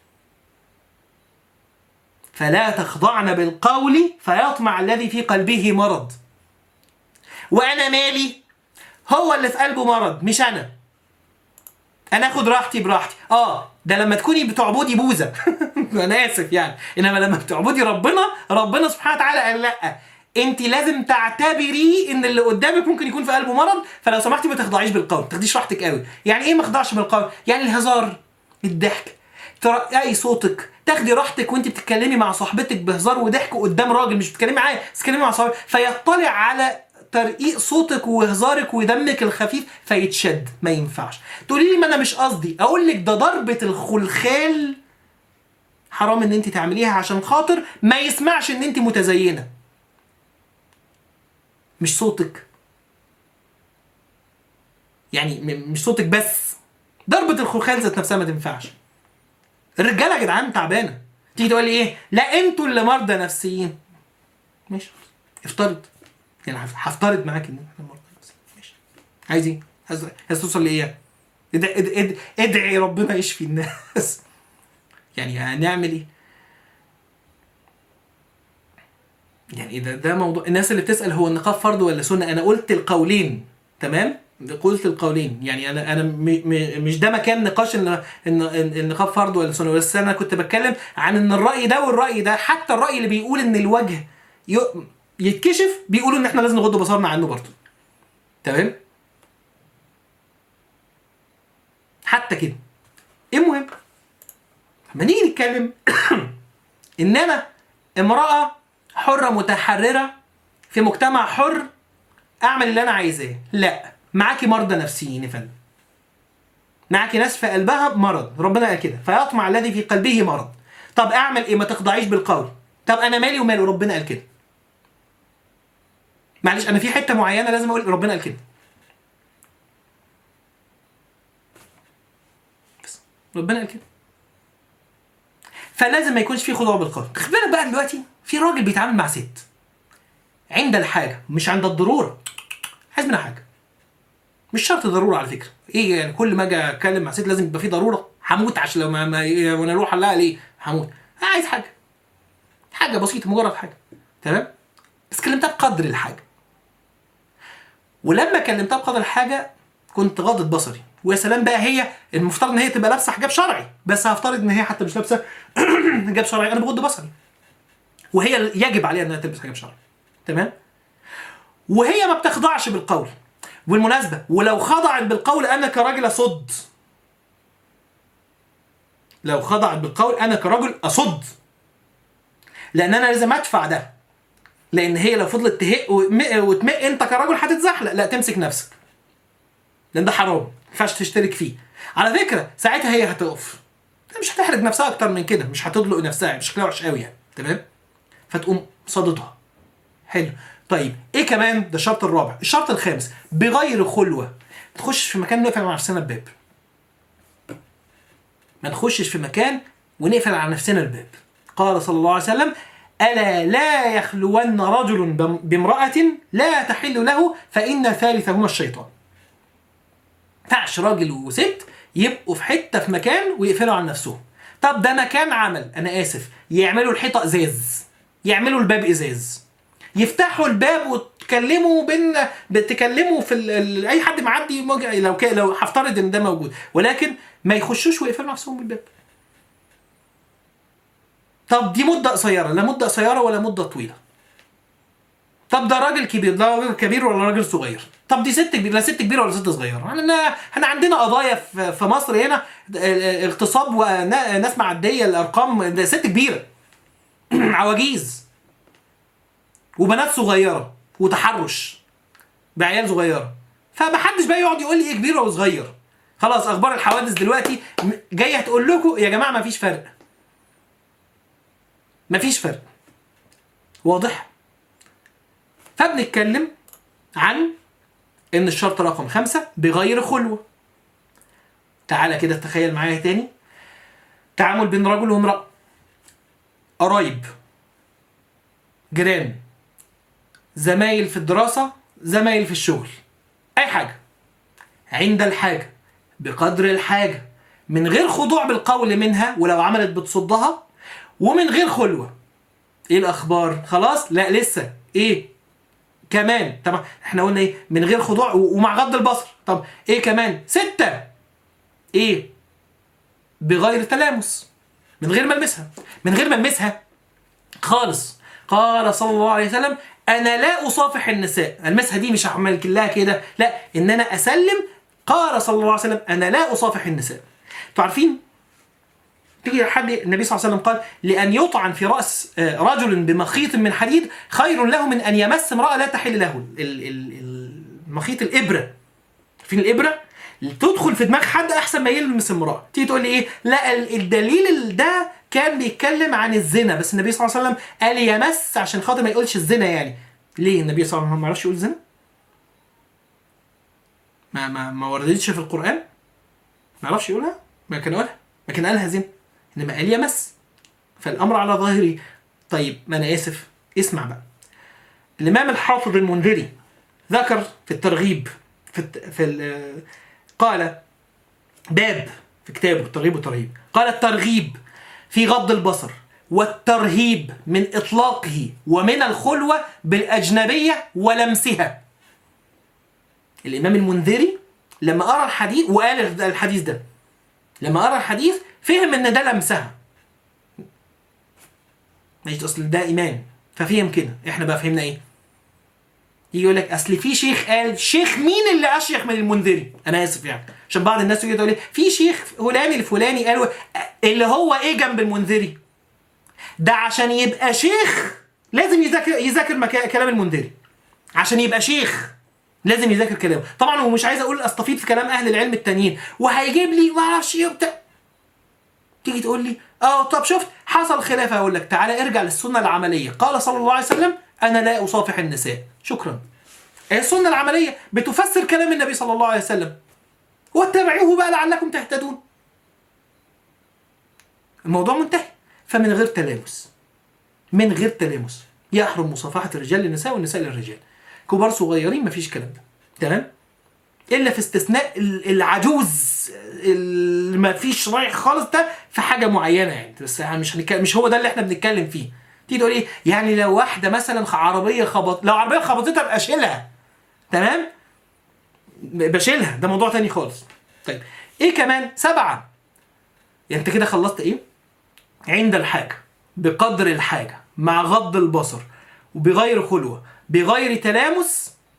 فلا تخضعن بالقول فيطمع الذي في قلبه مرض وأنا مالي هو اللي في قلبه مرض مش انا انا اخد راحتي براحتي اه ده لما تكوني بتعبدي بوذا انا اسف يعني انما لما بتعبدي ربنا ربنا سبحانه وتعالى قال لا انت لازم تعتبري ان اللي قدامك ممكن يكون في قلبه مرض فلو سمحتي ما تخضعيش بالقول ما تاخديش راحتك قوي يعني ايه ما اخضعش بالقول يعني الهزار الضحك ترققي صوتك تاخدي راحتك وانت بتتكلمي مع صاحبتك بهزار وضحك قدام راجل مش بتتكلمي معاه بتتكلمي مع صاحبك فيطلع على ترقيق صوتك وهزارك ودمك الخفيف فيتشد ما ينفعش تقولي لي ما انا مش قصدي اقول لك ده ضربه الخلخال حرام ان انت تعمليها عشان خاطر ما يسمعش ان انت متزينه مش صوتك يعني مش صوتك بس ضربه الخلخال ذات نفسها ما تنفعش الرجاله يا جدعان تعبانه تيجي تقول لي ايه لا انتوا اللي مرضى نفسيين ماشي افترض يعني هفترض معاك ان احنا مرضى نفسيين ماشي عايز ايه؟ عايز توصل لايه؟ ادعي, ادعي, ادعي ربنا يشفي الناس يعني هنعمل ايه؟ يعني ده ده موضوع الناس اللي بتسال هو النقاب فرض ولا سنه انا قلت القولين تمام قلت القولين يعني انا انا م م مش ده مكان نقاش ان ان النقاب فرض ولا سنه بس انا كنت بتكلم عن ان الراي ده والراي ده حتى الراي اللي بيقول ان الوجه يتكشف بيقولوا ان احنا لازم نغض بصرنا عنه برضه تمام حتى كده المهم لما نيجي نتكلم ان انا امراه حره متحرره في مجتمع حر اعمل اللي انا عايزاه لا معاكي مرضى نفسيين يا فندم معاكي ناس في قلبها مرض ربنا قال كده فيطمع الذي في قلبه مرض طب اعمل ايه ما تخضعيش بالقول طب انا مالي وماله ربنا قال كده معلش انا في حته معينه لازم اقول ربنا قال كده بس ربنا قال كده فلازم ما يكونش في خضوع بالقول خد بالك بقى دلوقتي في راجل بيتعامل مع ست عند الحاجه مش عند الضروره عايز منها حاجه مش شرط ضروره على فكره ايه يعني كل ما اجي اتكلم مع ست لازم يبقى في ضروره هموت عشان لو ما, ما وانا اروح لها ليه هموت عايز حاجه حاجه بسيطه مجرد حاجه تمام بس كلمتها بقدر الحاجه ولما كلمتها بقدر الحاجه كنت غاضت بصري ويا سلام بقى هي المفترض ان هي تبقى لابسه حجاب شرعي بس هفترض ان هي حتى مش لابسه حجاب شرعي انا بغض بصري وهي يجب عليها انها تلبس حجاب شرعي تمام وهي ما بتخضعش بالقول بالمناسبة ولو خضعت بالقول أنا كراجل أصد لو خضعت بالقول أنا كراجل أصد لأن أنا لازم أدفع ده لأن هي لو فضلت تهق وتمق وتمق أنت كراجل هتتزحلق لا تمسك نفسك لأن ده حرام ما ينفعش تشترك فيه على فكرة ساعتها هي هتقف مش هتحرج نفسها أكتر من كده مش هتطلق نفسها مش شكلها وحش قوي يعني تمام فتقوم صادتها حلو طيب ايه كمان ده الشرط الرابع الشرط الخامس بغير خلوه ما تخشش في مكان نقفل على نفسنا الباب ما نخشش في مكان ونقفل على نفسنا الباب قال صلى الله عليه وسلم ألا لا يخلون رجل بم- بامرأة لا تحل له فإن ثالثهما الشيطان ينفعش راجل وست يبقوا في حتة في مكان ويقفلوا على نفسهم طب ده مكان عمل أنا آسف يعملوا الحيطة إزاز يعملوا الباب إزاز يفتحوا الباب وتكلموا بين بتكلموا في ال... ال... اي حد معدي موج- لو ك... لو هفترض ان ده موجود ولكن ما يخشوش ويقفلوا نفسهم بالباب طب دي مده قصيره لا مده قصيره ولا مده طويله طب ده راجل كبير ده راجل كبير ولا راجل صغير طب دي ست كبيره لا ست كبيره ولا ست صغيره احنا احنا عندنا قضايا في في مصر هنا اه، اغتصاب وناس معديه الارقام ده ست كبيره عواجيز وبنات صغيره وتحرش بعيال صغيره فمحدش بقى يقعد يقول لي ايه كبير ولا صغير خلاص اخبار الحوادث دلوقتي م- جايه تقول لكم يا جماعه مفيش فرق مفيش فرق واضح فبنتكلم عن ان الشرط رقم خمسة بغير خلوة تعالى كده تخيل معايا تاني تعامل بين رجل وامرأة قرايب جيران زمايل في الدراسة زمايل في الشغل أي حاجة عند الحاجة بقدر الحاجة من غير خضوع بالقول منها ولو عملت بتصدها ومن غير خلوة ايه الأخبار خلاص لا لسه ايه كمان طبعا احنا قلنا ايه من غير خضوع و- ومع غض البصر طب ايه كمان ستة ايه بغير تلامس من غير ما المسها من غير ما المسها خالص قال صلى الله عليه وسلم انا لا اصافح النساء المسها دي مش هعمل لها كده لا ان انا اسلم قال صلى الله عليه وسلم انا لا اصافح النساء انتوا عارفين تيجي حد النبي صلى الله عليه وسلم قال لان يطعن في راس آه، رجل بمخيط من حديد خير له من ان يمس امراه لا تحل له ال- ال- ال- المخيط الابره في الابره تدخل في دماغ حد احسن ما يلمس امراه تيجي تقول لي ايه لا ال- الدليل ال- ده كان بيتكلم عن الزنا بس النبي صلى الله عليه وسلم قال يمس عشان خاطر ما يقولش الزنا يعني ليه النبي صلى الله عليه وسلم ما يعرفش يقول زنا ما ما ما وردتش في القران ما يعرفش يقولها ما كان يقولها ما كان قالها زنا انما قال يمس فالامر على ظاهره طيب ما انا اسف اسمع بقى الامام الحافظ المنذري ذكر في الترغيب في الت... في ال... قال باب في كتابه الترغيب والترهيب قال الترغيب في غض البصر والترهيب من اطلاقه ومن الخلوه بالاجنبيه ولمسها الامام المنذري لما قرا الحديث وقال الحديث ده لما قرا الحديث فهم ان ده لمسها ماشي اصل ده ايمان ففهم كده احنا بقى فهمنا ايه يجي يقول لك اصل في شيخ قال شيخ مين اللي اشيخ من المنذري انا اسف يعني عشان بعض الناس تيجي تقول لي في شيخ فلاني الفلاني قال اللي هو ايه جنب المنذري ده عشان يبقى شيخ لازم يذاكر يذاكر مكا... كلام المنذري عشان يبقى شيخ لازم يذاكر كلامه طبعا ومش عايز اقول استفيض في كلام اهل العلم التانيين وهيجيب لي ما اعرفش ايه وبتاع تيجي تقول لي اه طب شفت حصل خلاف اقول لك تعالى ارجع للسنه العمليه قال صلى الله عليه وسلم انا لا اصافح النساء شكرا هي السنه العمليه بتفسر كلام النبي صلى الله عليه وسلم واتبعوه بقى لعلكم تهتدون الموضوع منتهي فمن غير تلامس من غير تلامس يحرم مصافحه الرجال للنساء والنساء للرجال كبار صغيرين مفيش كلام ده تمام الا في استثناء ال- العجوز اللي ما فيش رايح خالص ده في حاجه معينه يعني بس إحنا مش هنك... مش هو ده اللي احنا بنتكلم فيه تيجي تقول ايه يعني لو واحده مثلا خ- عربيه خبط لو عربيه خبطتها ابقى اشيلها تمام بشيلها ده موضوع تاني خالص طيب ايه كمان سبعه يعني انت كده خلصت ايه عند الحاجه بقدر الحاجه مع غض البصر وبغير خلوه بغير تلامس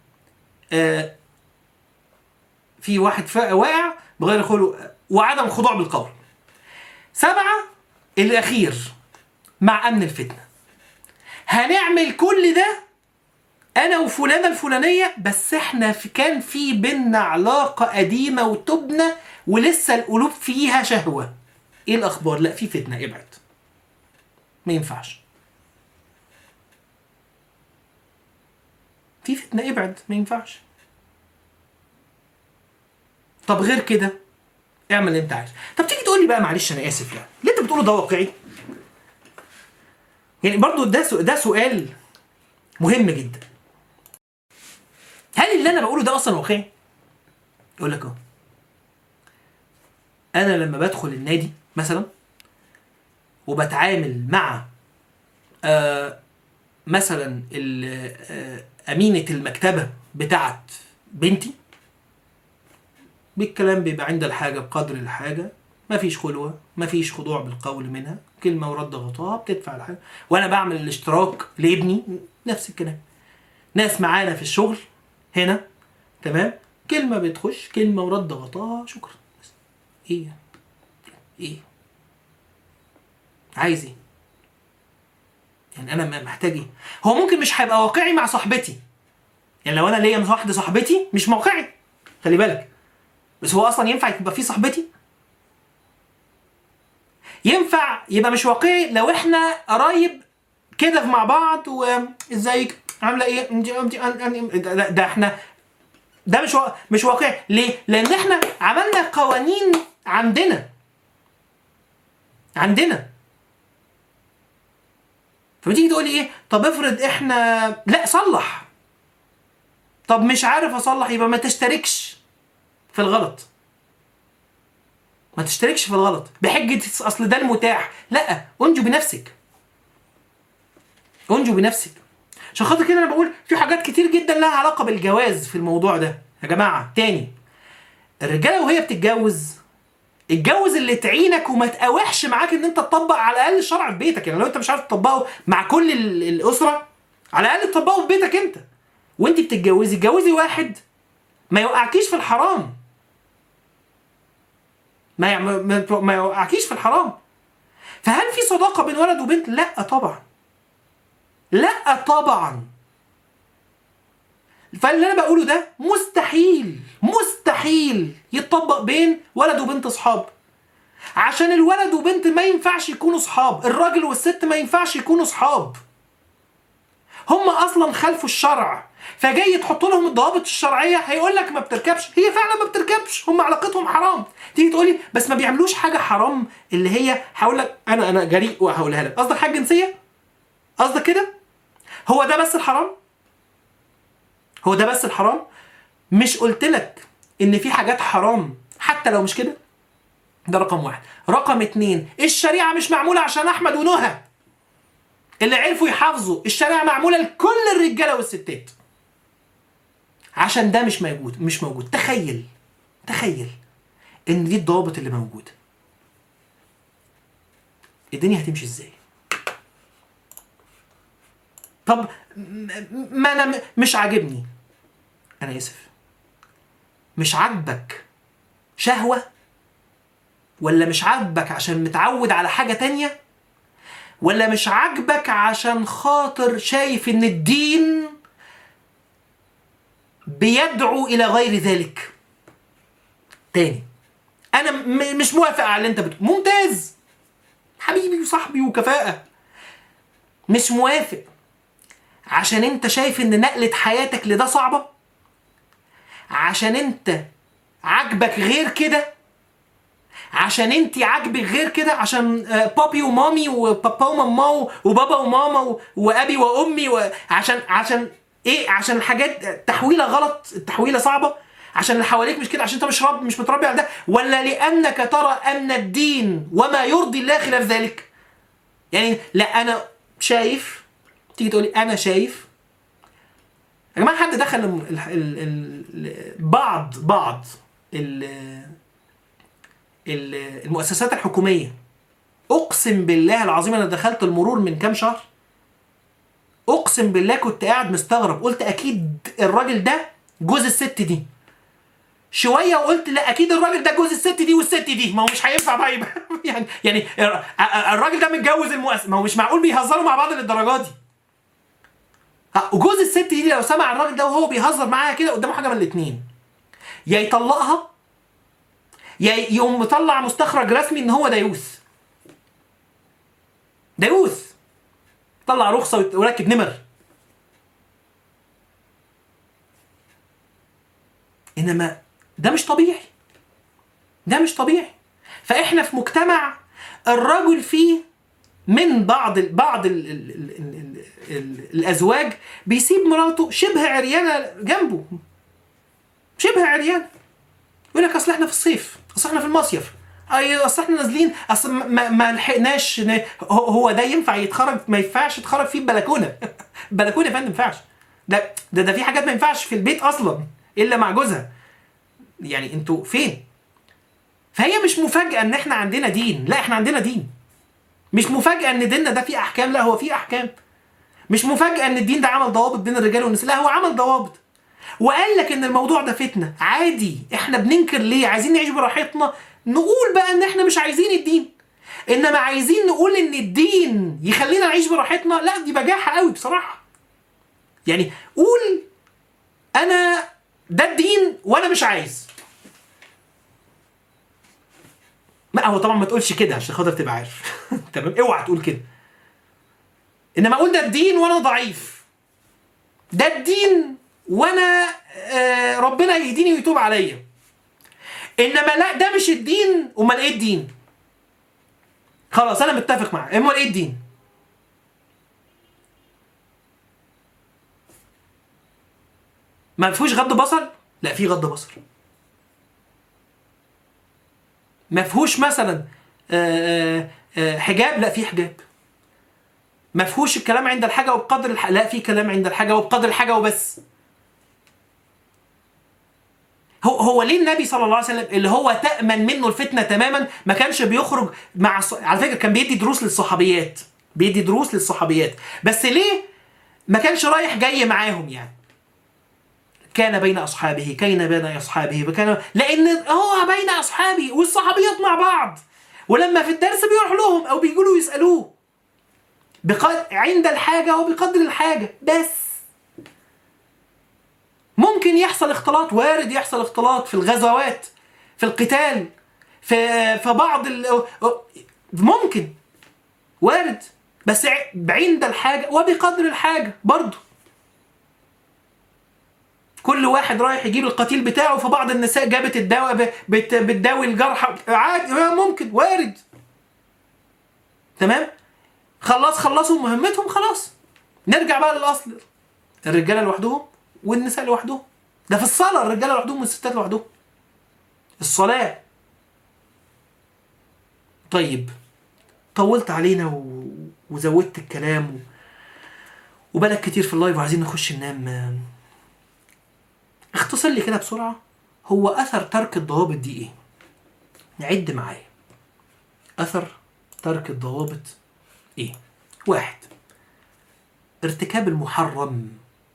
آه في واحد فا- واقع بغير خلق وعدم خضوع بالقول سبعة الأخير مع أمن الفتنة هنعمل كل ده أنا وفلانة الفلانية بس إحنا في كان في بينا علاقة قديمة وتبنى ولسه القلوب فيها شهوة إيه الأخبار؟ لا في فتنة ابعد ما ينفعش في فتنة ابعد ما ينفعش طب غير كده اعمل اللي انت عايزه طب تيجي تقول لي بقى معلش انا اسف يعني اللي انت بتقوله ده واقعي يعني برضو ده سو- ده سؤال مهم جدا هل اللي انا بقوله ده اصلا واقعي اقول لك اهو انا لما بدخل النادي مثلا وبتعامل مع آه مثلا ال- آه، امينه المكتبه بتاعت بنتي بالكلام بيبقى عند الحاجة بقدر الحاجة مفيش خلوة مفيش خضوع بالقول منها كلمة ورد غطاها بتدفع الحاجة وأنا بعمل الاشتراك لابني نفس الكلام ناس معانا في الشغل هنا تمام كلمة بتخش كلمة ورد غطاها شكرا بس ايه يعني؟ ايه عايز ايه يعني انا م- محتاج ايه هو ممكن مش هيبقى واقعي مع صاحبتي يعني لو انا ليا واحده صاحبتي مش واقعي خلي بالك بس هو اصلا ينفع يبقى في صاحبتي ينفع يبقى مش واقعي لو احنا قرايب كده مع بعض وازيك عامله ايه انت انت أن- أن- ده, ده احنا ده مش وا... مش واقعي ليه لان احنا عملنا قوانين عندنا عندنا فبتيجي تقولي ايه طب افرض احنا لا صلح طب مش عارف اصلح يبقى ما تشتركش في الغلط ما تشتركش في الغلط بحجة اصل ده المتاح لا انجو بنفسك انجو بنفسك عشان خاطر كده انا بقول في حاجات كتير جدا لها علاقة بالجواز في الموضوع ده يا جماعة تاني الرجالة وهي بتتجوز اتجوز اللي تعينك وما تقاوحش معاك ان انت تطبق على الاقل الشرع في بيتك يعني لو انت مش عارف تطبقه مع كل ال- الاسره على الاقل تطبقه في بيتك انت وانت بتتجوزي اتجوزي واحد ما يوقعكيش في الحرام ما يع- ما, ما يوقعكيش في الحرام فهل في صداقه بين ولد وبنت لا طبعا لا طبعا فاللي انا بقوله ده مستحيل مستحيل يتطبق بين ولد وبنت اصحاب عشان الولد وبنت ما ينفعش يكونوا اصحاب الراجل والست ما ينفعش يكونوا اصحاب هم اصلا خلفوا الشرع فجاي تحط لهم الضوابط الشرعيه هيقول لك ما بتركبش هي فعلا ما بتركبش هم علاقتهم حرام تيجي تقولي بس ما بيعملوش حاجه حرام اللي هي هقول لك انا انا جريء وهقولها لك قصدك حاجه جنسيه قصدك كده هو ده بس الحرام هو ده بس الحرام مش قلت لك ان في حاجات حرام حتى لو مش كده ده رقم واحد رقم اتنين الشريعة مش معمولة عشان أحمد ونهى اللي عرفوا يحافظوا الشريعة معمولة لكل الرجالة والستات عشان ده مش موجود مش موجود تخيل تخيل ان دي الضوابط اللي موجودة الدنيا هتمشي ازاي طب م- م- ما انا م- مش عاجبني انا اسف مش عاجبك شهوة ولا مش عاجبك عشان متعود على حاجة تانية ولا مش عاجبك عشان خاطر شايف ان الدين بيدعو الى غير ذلك تاني انا م- مش موافق على اللي انت بتقول ممتاز حبيبي وصاحبي وكفاءة مش موافق عشان انت شايف ان نقلة حياتك لده صعبة عشان انت عاجبك غير كده عشان انت عاجبك غير كده عشان آه، بابي ومامي وبابا وماما و- وبابا وماما و- وابي وامي وعشان عشان ايه عشان حاجات تحويله غلط التحويله صعبه عشان اللي حواليك مش كده عشان انت مش رب مش متربي على ده ولا لانك ترى ان الدين وما يرضي الله خلاف ذلك يعني لا انا شايف تيجي تقولي انا شايف يا جماعه حد دخل ال ال ال ال بعض بعض ال ال- المؤسسات الحكوميه اقسم بالله العظيم انا دخلت المرور من كام شهر اقسم بالله كنت قاعد مستغرب قلت اكيد الراجل ده جوز الست دي شويه وقلت لا اكيد الراجل ده جوز الست دي والست دي ما هو مش هينفع بقى يبقى يعني يعني الراجل ده متجوز المؤسس ما هو مش معقول بيهزروا مع بعض للدرجه دي وجوز الست دي لو سمع الراجل ده وهو بيهزر معاها كده قدامه حاجه من الاثنين يا يطلقها يا يقوم مطلع مستخرج رسمي ان هو ديوث ديوث طلع رخصه ويركب نمر انما ده مش طبيعي ده مش طبيعي فاحنا في مجتمع الرجل فيه من بعض ال بعض ال ال ال ال ال الازواج بيسيب مراته شبه عريانه جنبه شبه عريانه يقول لك اصل احنا في الصيف اصل احنا في المصيف اي اصل احنا نازلين اصل ما, ما لحقناش هو ده ينفع يتخرج ما ينفعش يتخرج فيه بلكونه بلكونه يا فندم ما ينفعش ده ده ده في حاجات ما ينفعش في البيت اصلا الا مع جوزها يعني انتوا فين فهي مش مفاجاه ان احنا عندنا دين لا احنا عندنا دين مش مفاجاه ان ديننا ده فيه احكام لا هو فيه احكام مش مفاجاه ان الدين ده عمل ضوابط بين الرجال والنساء لا هو عمل ضوابط وقال لك ان الموضوع ده فتنه عادي احنا بننكر ليه عايزين نعيش براحتنا نقول بقى ان احنا مش عايزين الدين انما عايزين نقول ان الدين يخلينا نعيش براحتنا لا دي بجاحه قوي بصراحه يعني قول انا ده الدين وانا مش عايز لا هو طبعا ما تقولش كده عشان خاطر تبقى عارف تمام اوعى تقول كده انما اقول ده الدين وانا ضعيف ده الدين وانا آه ربنا يهديني ويتوب عليا انما لا ده مش الدين امال ايه الدين خلاص انا متفق معاه امال ايه الدين ما فيهوش غض بصر لا في غض بصر ما فيهوش مثلا آه، آه، حجاب لا في حجاب ما فيهوش الكلام عند الحاجه وبقدر الحاجة لا في كلام عند الحاجه وبقدر الحاجه وبس هو هو ليه النبي صلى الله عليه وسلم اللي هو تأمن منه الفتنة تماما ما كانش بيخرج مع الص... على فكرة كان بيدي دروس للصحابيات بيدي دروس للصحابيات بس ليه ما كانش رايح جاي معاهم يعني كان بين اصحابه كان بين اصحابه وكان لان هو بين اصحابه والصحابيات مع بعض ولما في الدرس بيروح لهم او بيقولوا يسالوه بقدر عند الحاجه وبقدر الحاجه بس ممكن يحصل اختلاط وارد يحصل اختلاط في الغزوات في القتال في في بعض ال... ممكن وارد بس عند الحاجه وبقدر الحاجه برضه كل واحد رايح يجيب القتيل بتاعه فبعض النساء جابت الدواء بت... بتداوي الجرحى عادي ممكن وارد تمام خلاص خلصوا مهمتهم خلاص نرجع بقى للاصل الرجاله لوحدهم والنساء لوحدهم ده في الصلاه الرجاله لوحدهم والستات لوحدهم الصلاه طيب طولت علينا و... وزودت الكلام و... وبقالك كتير في اللايف وعايزين نخش ننام اختصر لي كده بسرعة هو أثر ترك الضوابط دي إيه؟ نعد معايا أثر ترك الضوابط إيه؟ واحد ارتكاب المحرم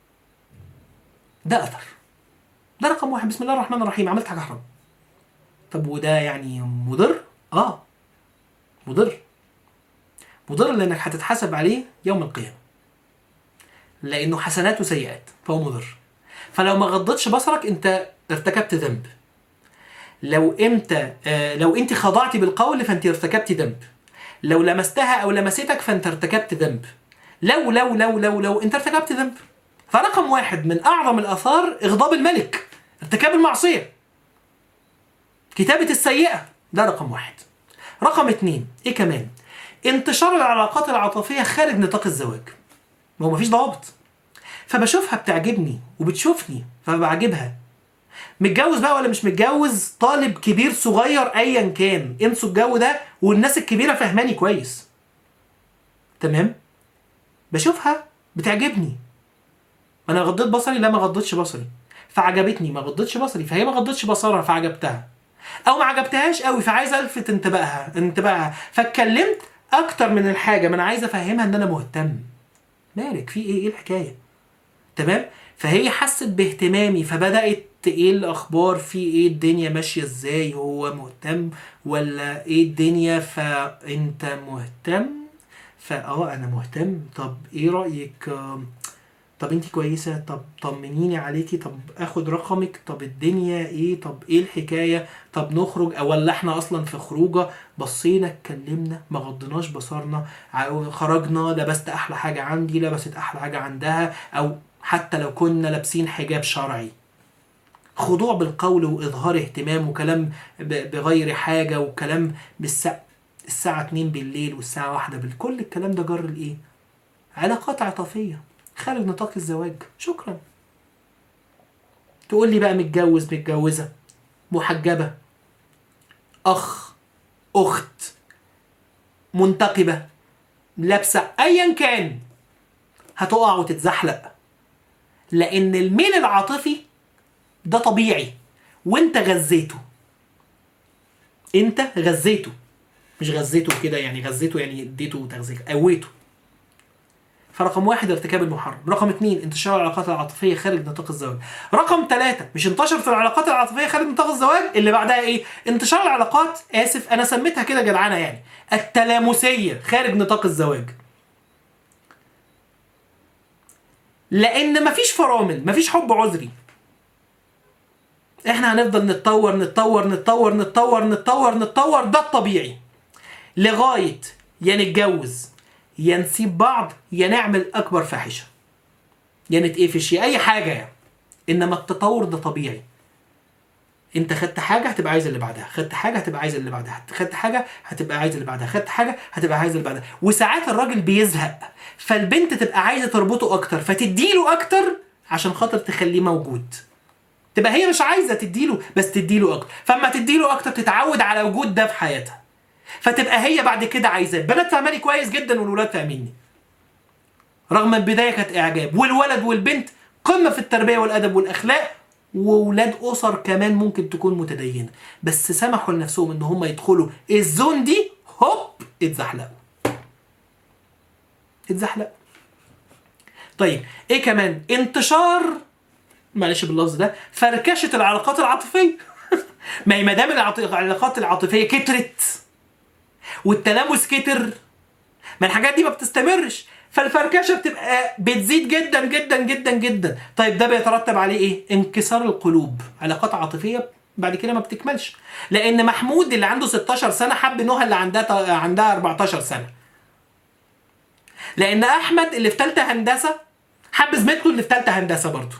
ده أثر ده رقم واحد بسم الله الرحمن الرحيم عملت حاجة حرام طب وده يعني مضر؟ آه مضر مضر لأنك هتتحاسب عليه يوم القيامة لأنه حسنات وسيئات فهو مضر فلو ما غضتش بصرك انت ارتكبت ذنب لو انت آه لو انت خضعتي بالقول فانت ارتكبت ذنب لو لمستها او لمستك فانت ارتكبت ذنب لو لو لو لو لو انت ارتكبت ذنب فرقم واحد من اعظم الاثار اغضاب الملك ارتكاب المعصيه كتابه السيئه ده رقم واحد رقم اتنين ايه كمان انتشار العلاقات العاطفيه خارج نطاق الزواج ما هو مفيش ضوابط فبشوفها بتعجبني وبتشوفني فبعجبها متجوز بقى ولا مش متجوز طالب كبير صغير ايا كان انسوا الجو ده والناس الكبيره فهماني كويس تمام بشوفها بتعجبني انا غضيت بصري لا ما غضيتش بصري فعجبتني ما غضيتش بصري فهي ما غضيتش بصرها فعجبتها او ما عجبتهاش قوي فعايزه الفت انتباهها انتباهها فاتكلمت اكتر من الحاجه ما انا عايز افهمها ان انا مهتم مالك في ايه ايه الحكايه تمام فهي حست باهتمامي فبدات ايه الاخبار في ايه الدنيا ماشيه ازاي هو مهتم ولا ايه الدنيا فانت مهتم فاه انا مهتم طب ايه رايك آم، طب انت كويسه طب طمنيني عليكي طب اخد رقمك طب الدنيا ايه طب ايه الحكايه طب نخرج او ولا احنا اصلا في خروجه بصينا اتكلمنا ما غضناش بصرنا ع- خرجنا لبست احلى حاجه عندي لبست احلى حاجه عندها او حتى لو كنا لابسين حجاب شرعي خضوع بالقول واظهار اهتمام وكلام ب- بغير حاجه وكلام بالساعه الساعه 2 بالليل والساعه 1 بالليل كل الكلام ده جر لايه علاقات عاطفيه خارج نطاق الزواج شكرا تقول لي بقى متجوز متجوزه محجبه اخ اخت منتقبه لابسه ايا كان هتقع وتتزحلق لان الميل العاطفي ده طبيعي وانت غذيته انت غذيته مش غذيته كده يعني غذيته يعني اديته تغذيه قويته فرقم واحد ارتكاب المحرم رقم اثنين انتشار العلاقات العاطفية خارج نطاق الزواج رقم ثلاثة مش انتشرت العلاقات العاطفية خارج نطاق الزواج اللي بعدها ايه انتشار العلاقات اسف انا سميتها كده جدعانة يعني التلامسية خارج نطاق الزواج لان مفيش فرامل مفيش حب عذري احنا هنفضل نتطور نتطور نتطور نتطور نتطور نتطور ده الطبيعي لغاية يا نتجوز يا نسيب بعض يا نعمل اكبر فاحشه يا نتقفش يا اي حاجه يعني انما التطور ده طبيعي انت خدت حاجه هتبقى عايز اللي بعدها خدت حاجه هتبقى عايز اللي بعدها خدت حاجه هتبقى عايز اللي بعدها خدت حاجه هتبقى عايز اللي بعدها وساعات الراجل بيزهق فالبنت تبقى عايزه تربطه اكتر فتديله اكتر عشان خاطر تخليه موجود تبقى هي مش عايزه تديله بس تديله اكتر فاما تديله اكتر تتعود على وجود ده في حياتها فتبقى هي بعد كده عايزاه البنات فاهماني كويس جدا والولاد فاهميني رغم البدايه كانت اعجاب والولد والبنت قمه في التربيه والادب والاخلاق وولاد اسر كمان ممكن تكون متدينه بس سمحوا لنفسهم ان هم يدخلوا الزون دي هوب اتزحلقوا اتزحلقوا طيب ايه كمان انتشار معلش باللفظ ده فركشه العلاقات العاطفيه ما هي ما دام العاط- العلاقات العاطفيه كترت والتلامس كتر ما الحاجات دي ما بتستمرش فالفركشه بتبقى بتزيد جدا جدا جدا جدا طيب ده بيترتب عليه ايه انكسار القلوب علاقات عاطفيه بعد كده ما بتكملش لان محمود اللي عنده 16 سنه حب نهى اللي عندها عندها 14 سنه لان احمد اللي في ثالثه هندسه حب زميلته اللي في ثالثه هندسه برضه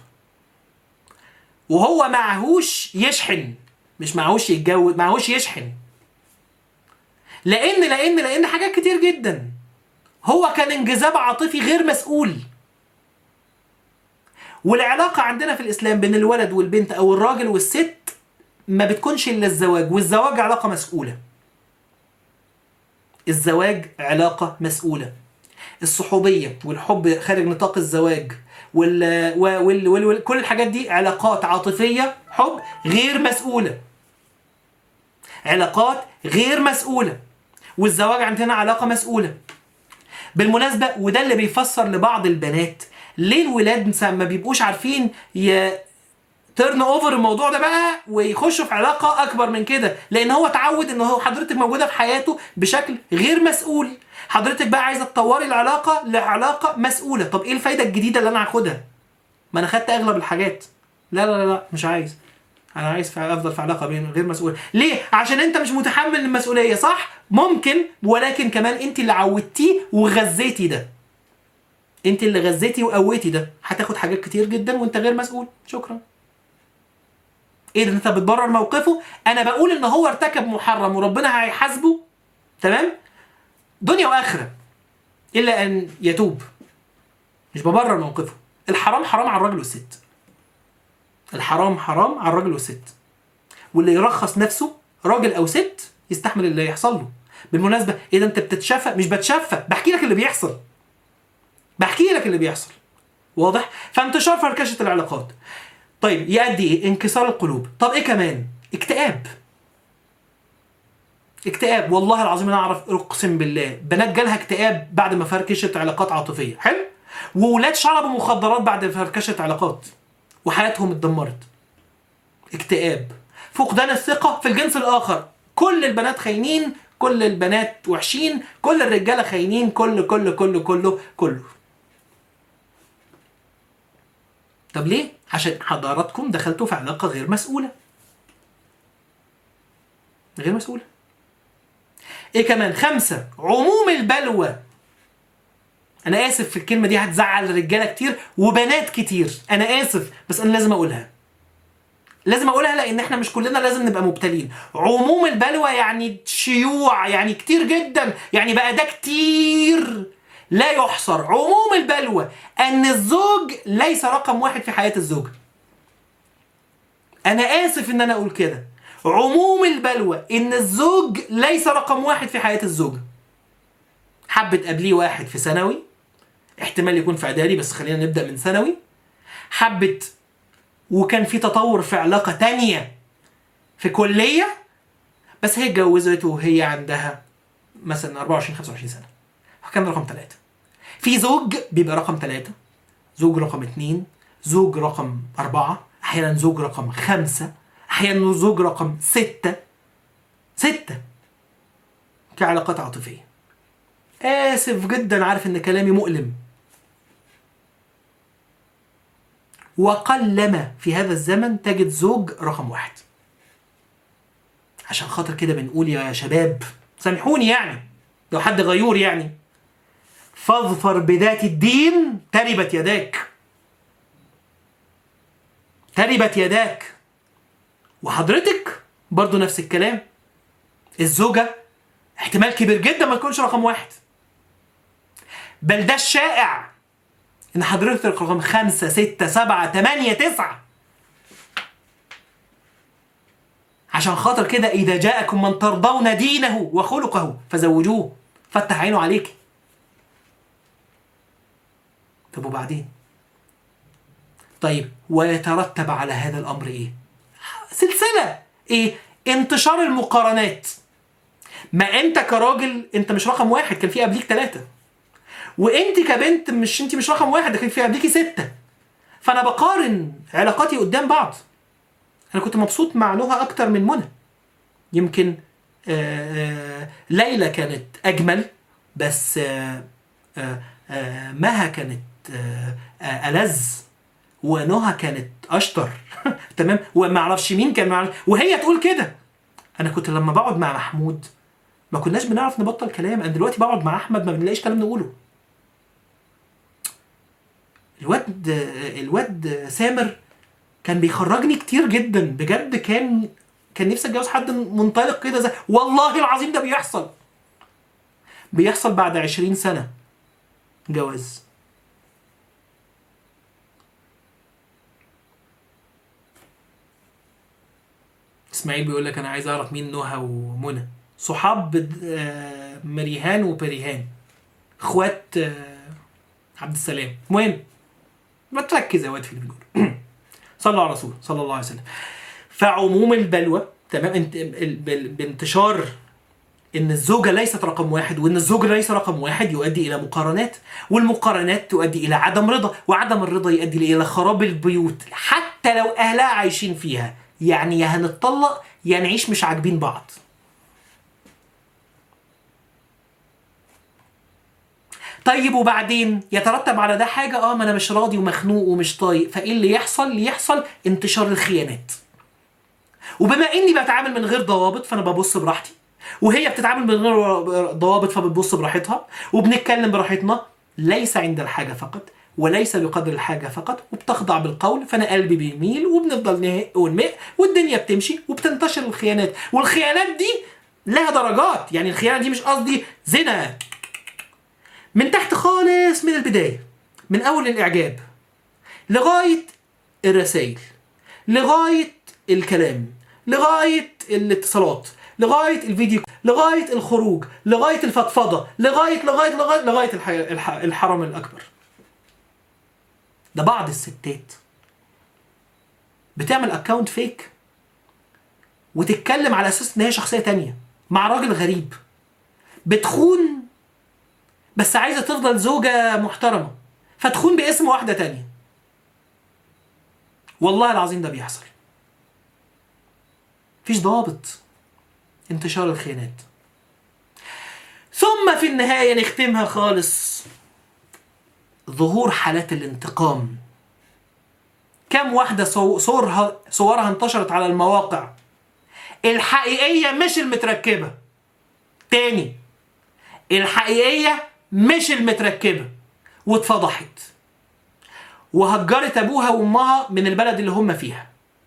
وهو معهوش يشحن مش معهوش يتجوز معهوش يشحن لان لان لان حاجات كتير جدا هو كان انجذاب عاطفي غير مسؤول والعلاقة عندنا في الإسلام بين الولد والبنت أو الراجل والست ما بتكونش إلا الزواج والزواج علاقة مسؤولة الزواج علاقة مسؤولة الصحوبية والحب خارج نطاق الزواج وال... وال... وال... وال... كل الحاجات دي علاقات عاطفية حب غير مسؤولة علاقات غير مسؤولة والزواج عندنا علاقة مسؤولة بالمناسبة وده اللي بيفسر لبعض البنات ليه الولاد مثلا ما بيبقوش عارفين ي... تيرن اوفر الموضوع ده بقى ويخشوا في علاقه اكبر من كده لان هو اتعود ان هو حضرتك موجوده في حياته بشكل غير مسؤول حضرتك بقى عايزه تطوري العلاقه لعلاقه مسؤوله طب ايه الفايده الجديده اللي انا هاخدها ما انا خدت اغلب الحاجات لا لا لا, لا مش عايز انا عايز في افضل في علاقه بين غير مسؤول ليه عشان انت مش متحمل المسؤوليه صح ممكن ولكن كمان انت اللي عودتيه وغذيتي ده انت اللي غذيتي وقويتي ده هتاخد حاجات كتير جدا وانت غير مسؤول شكرا ايه ده انت بتبرر موقفه انا بقول ان هو ارتكب محرم وربنا هيحاسبه تمام دنيا واخره الا ان يتوب مش ببرر موقفه الحرام حرام على الراجل والست الحرام حرام على الراجل والست واللي يرخص نفسه راجل او ست يستحمل اللي يحصل له بالمناسبه اذا انت بتتشفى مش بتشفى بحكي لك اللي بيحصل بحكي لك اللي بيحصل واضح فانتشار فركشه العلاقات طيب يؤدي ايه انكسار القلوب طب ايه كمان اكتئاب اكتئاب والله العظيم انا اعرف اقسم بالله بنات جالها اكتئاب بعد ما فركشت علاقات عاطفيه حلو وولاد شربوا مخدرات بعد فركشه علاقات وحياتهم اتدمرت اكتئاب فقدان الثقه في الجنس الاخر كل البنات خاينين كل البنات وحشين كل الرجاله خاينين كل كل كل كله كله طب ليه عشان حضراتكم دخلتوا في علاقه غير مسؤوله غير مسؤوله ايه كمان خمسة عموم البلوى انا اسف في الكلمه دي هتزعل رجاله كتير وبنات كتير انا اسف بس انا لازم اقولها لازم اقولها لان احنا مش كلنا لازم نبقى مبتلين عموم البلوى يعني شيوع يعني كتير جدا يعني بقى ده كتير لا يحصر عموم البلوى ان الزوج ليس رقم واحد في حياه الزوجه انا اسف ان انا اقول كده عموم البلوى ان الزوج ليس رقم واحد في حياه الزوجه حبت قبليه واحد في ثانوي احتمال يكون في اعدادي بس خلينا نبدا من ثانوي حبت وكان في تطور في علاقه تانية في كليه بس هي اتجوزت وهي عندها مثلا 24 25 سنه كان رقم ثلاثة في زوج بيبقى رقم ثلاثة زوج رقم اثنين زوج رقم أربعة أحيانا زوج رقم خمسة أحيانا زوج رقم ستة ستة كعلاقات عاطفية آسف جدا عارف إن كلامي مؤلم وقلما في هذا الزمن تجد زوج رقم واحد عشان خاطر كده بنقول يا شباب سامحوني يعني لو حد غيور يعني فاظفر بذات الدين تربت يداك تربت يداك وحضرتك برضو نفس الكلام الزوجة احتمال كبير جدا ما تكونش رقم واحد بل ده الشائع ان حضرتك رقم خمسة ستة سبعة تمانية تسعة عشان خاطر كده إذا جاءكم من ترضون دينه وخلقه فزوجوه فتح عينه عليك طب وبعدين طيب ويترتب على هذا الأمر إيه سلسلة إيه انتشار المقارنات ما انت كراجل انت مش رقم واحد كان في قبليك ثلاثة وانت كبنت مش انت مش رقم واحد ده كان في قبليكي ستة فانا بقارن علاقاتي قدام بعض انا كنت مبسوط مع نهى اكتر من منى يمكن آه، آه، ليلى كانت اجمل بس آه، آه، آه، مها كانت آه، آه، ألذ ونهى كانت اشطر تمام وما اعرفش مين كان معرفش وهي تقول كده انا كنت لما بقعد مع محمود ما كناش بنعرف نبطل كلام انا دلوقتي بقعد مع احمد ما بنلاقيش كلام نقوله الواد الواد سامر كان بيخرجني كتير جدا بجد كان كان نفسي اتجوز حد منطلق كده زي والله العظيم ده بيحصل بيحصل بعد عشرين سنة جواز اسماعيل بيقول لك انا عايز اعرف مين نهى ومنى صحاب آه، مريهان وبريهان اخوات آه، عبد السلام المهم ما تركز يا واد في اللي بنقوله صلوا على الرسول صلى الله عليه وسلم فعموم البلوى تمام انت ال- بال- بانتشار ان الزوجه ليست رقم واحد وان الزوج ليس رقم واحد يؤدي الى مقارنات والمقارنات تؤدي الى عدم رضا وعدم الرضا يؤدي الى خراب البيوت حتى لو اهلها عايشين فيها يعني يا هنتطلق يا نعيش مش عاجبين بعض طيب وبعدين يترتب على ده حاجه اه ما انا مش راضي ومخنوق ومش طايق فايه اللي يحصل اللي يحصل انتشار الخيانات وبما اني بتعامل من غير ضوابط فانا ببص براحتي وهي بتتعامل من غير ضوابط فبتبص براحتها وبنتكلم براحتنا ليس عند الحاجه فقط وليس بقدر الحاجه فقط وبتخضع بالقول فانا قلبي بيميل وبنفضل نهق ونمق والدنيا بتمشي وبتنتشر الخيانات والخيانات دي لها درجات يعني الخيانه دي مش قصدي زنا من تحت خالص من البدايه من اول الاعجاب لغايه الرسائل لغايه الكلام لغايه الاتصالات لغايه الفيديو لغايه الخروج لغايه الفضفضه لغايه لغايه لغايه لغايه الح... الح... الحرم الاكبر ده بعض الستات بتعمل اكونت فيك وتتكلم على اساس ان هي شخصيه تانية مع راجل غريب بتخون بس عايزه تفضل زوجه محترمه فتخون باسم واحده تانية والله العظيم ده بيحصل مفيش ضابط انتشار الخيانات ثم في النهايه نختمها خالص ظهور حالات الانتقام كم واحده صو- صورها صورها انتشرت على المواقع الحقيقيه مش المتركبه تاني الحقيقيه مش المتركبه واتفضحت وهجرت ابوها وامها من البلد اللي هم فيها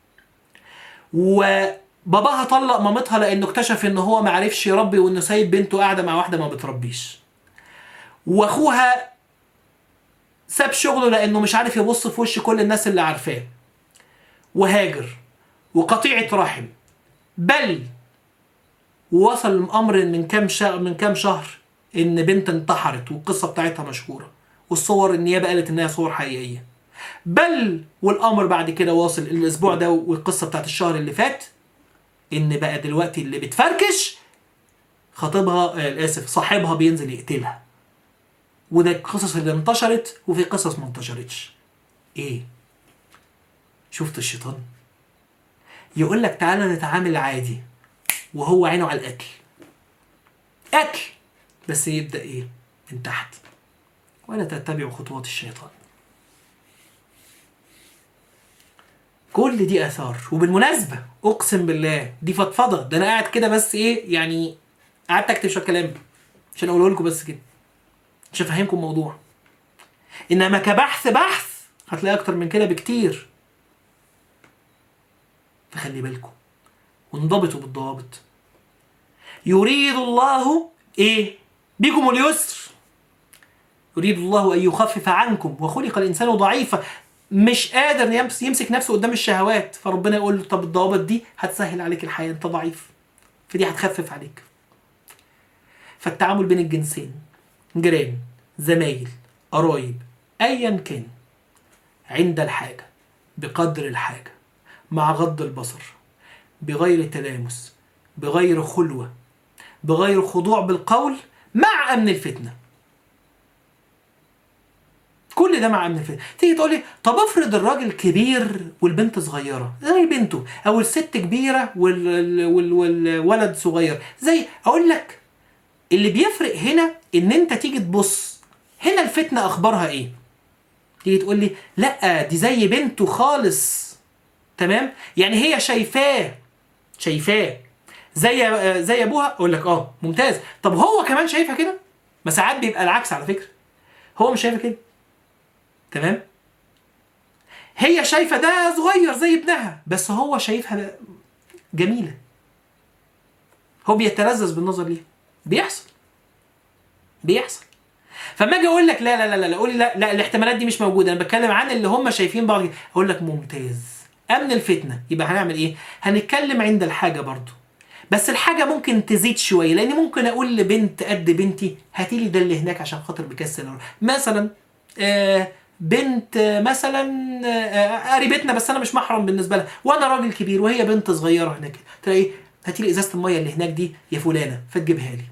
وباباها طلق مامتها لانه اكتشف ان هو ما عرفش يربي وانه سايب بنته قاعده مع واحده ما بتربيش واخوها ساب شغله لانه مش عارف يبص في وش كل الناس اللي عارفاه وهاجر وقطيعه رحم بل وصل الامر من كام شهر من كام شهر ان بنت انتحرت والقصه بتاعتها مشهوره والصور النيابه قالت انها صور حقيقيه بل والامر بعد كده واصل الاسبوع ده والقصه بتاعت الشهر اللي فات ان بقى دلوقتي اللي بتفركش خطيبها آه اسف صاحبها بينزل يقتلها وده القصص اللي انتشرت وفي قصص ما انتشرتش ايه شفت الشيطان يقول لك تعالى نتعامل عادي وهو عينه على القتل قتل بس يبدا ايه من تحت ولا تتبعوا خطوات الشيطان كل دي اثار وبالمناسبه اقسم بالله دي فضفضه ده انا قاعد كده بس ايه يعني قعدت اكتب شويه كلام عشان اقوله لكم بس كده عشان افهمكم الموضوع انما كبحث بحث هتلاقي اكتر من كده بكتير فخلي بالكم وانضبطوا بالضوابط يريد الله ايه بكم اليسر يريد الله ان يخفف عنكم وخلق الانسان ضعيفا مش قادر يمس- يمسك نفسه قدام الشهوات فربنا يقول له طب الضوابط دي هتسهل عليك الحياه انت ضعيف فدي هتخفف عليك فالتعامل بين الجنسين جيران زمايل قرايب ايا كان عند الحاجه بقدر الحاجه مع غض البصر بغير تلامس بغير خلوه بغير خضوع بالقول مع امن الفتنه كل ده مع امن الفتنه تيجي تقول لي طب افرض الراجل كبير والبنت صغيره زي بنته او الست كبيره وال... وال... والولد صغير زي اقول لك اللي بيفرق هنا ان انت تيجي تبص هنا الفتنه اخبارها ايه تيجي تقول لي لا دي زي بنته خالص تمام يعني هي شايفاه شايفاه زي آه، زي ابوها اقول لك اه ممتاز طب هو كمان شايفها كده ما ساعات بيبقى العكس على فكره هو مش شايفها كده تمام هي شايفه ده صغير زي ابنها بس هو شايفها جميله هو بيتلذذ بالنظر ليها بيحصل بيحصل فما اجي اقول لك لا لا لا لا لا قول لي لا لا الاحتمالات دي مش موجوده انا بتكلم عن اللي هم شايفين بعض كده. اقول لك ممتاز امن الفتنه يبقى هنعمل ايه هنتكلم عند الحاجه برضو بس الحاجه ممكن تزيد شويه لان ممكن اقول لبنت قد بنتي هاتي لي ده اللي هناك عشان خاطر بكسل مثلا آه بنت آه، مثلا آه، قريبتنا بس انا مش محرم بالنسبه لها وانا راجل كبير وهي بنت صغيره هناك تلاقي هاتي لي ازازه الميه اللي هناك دي يا فلانه فتجيبها لي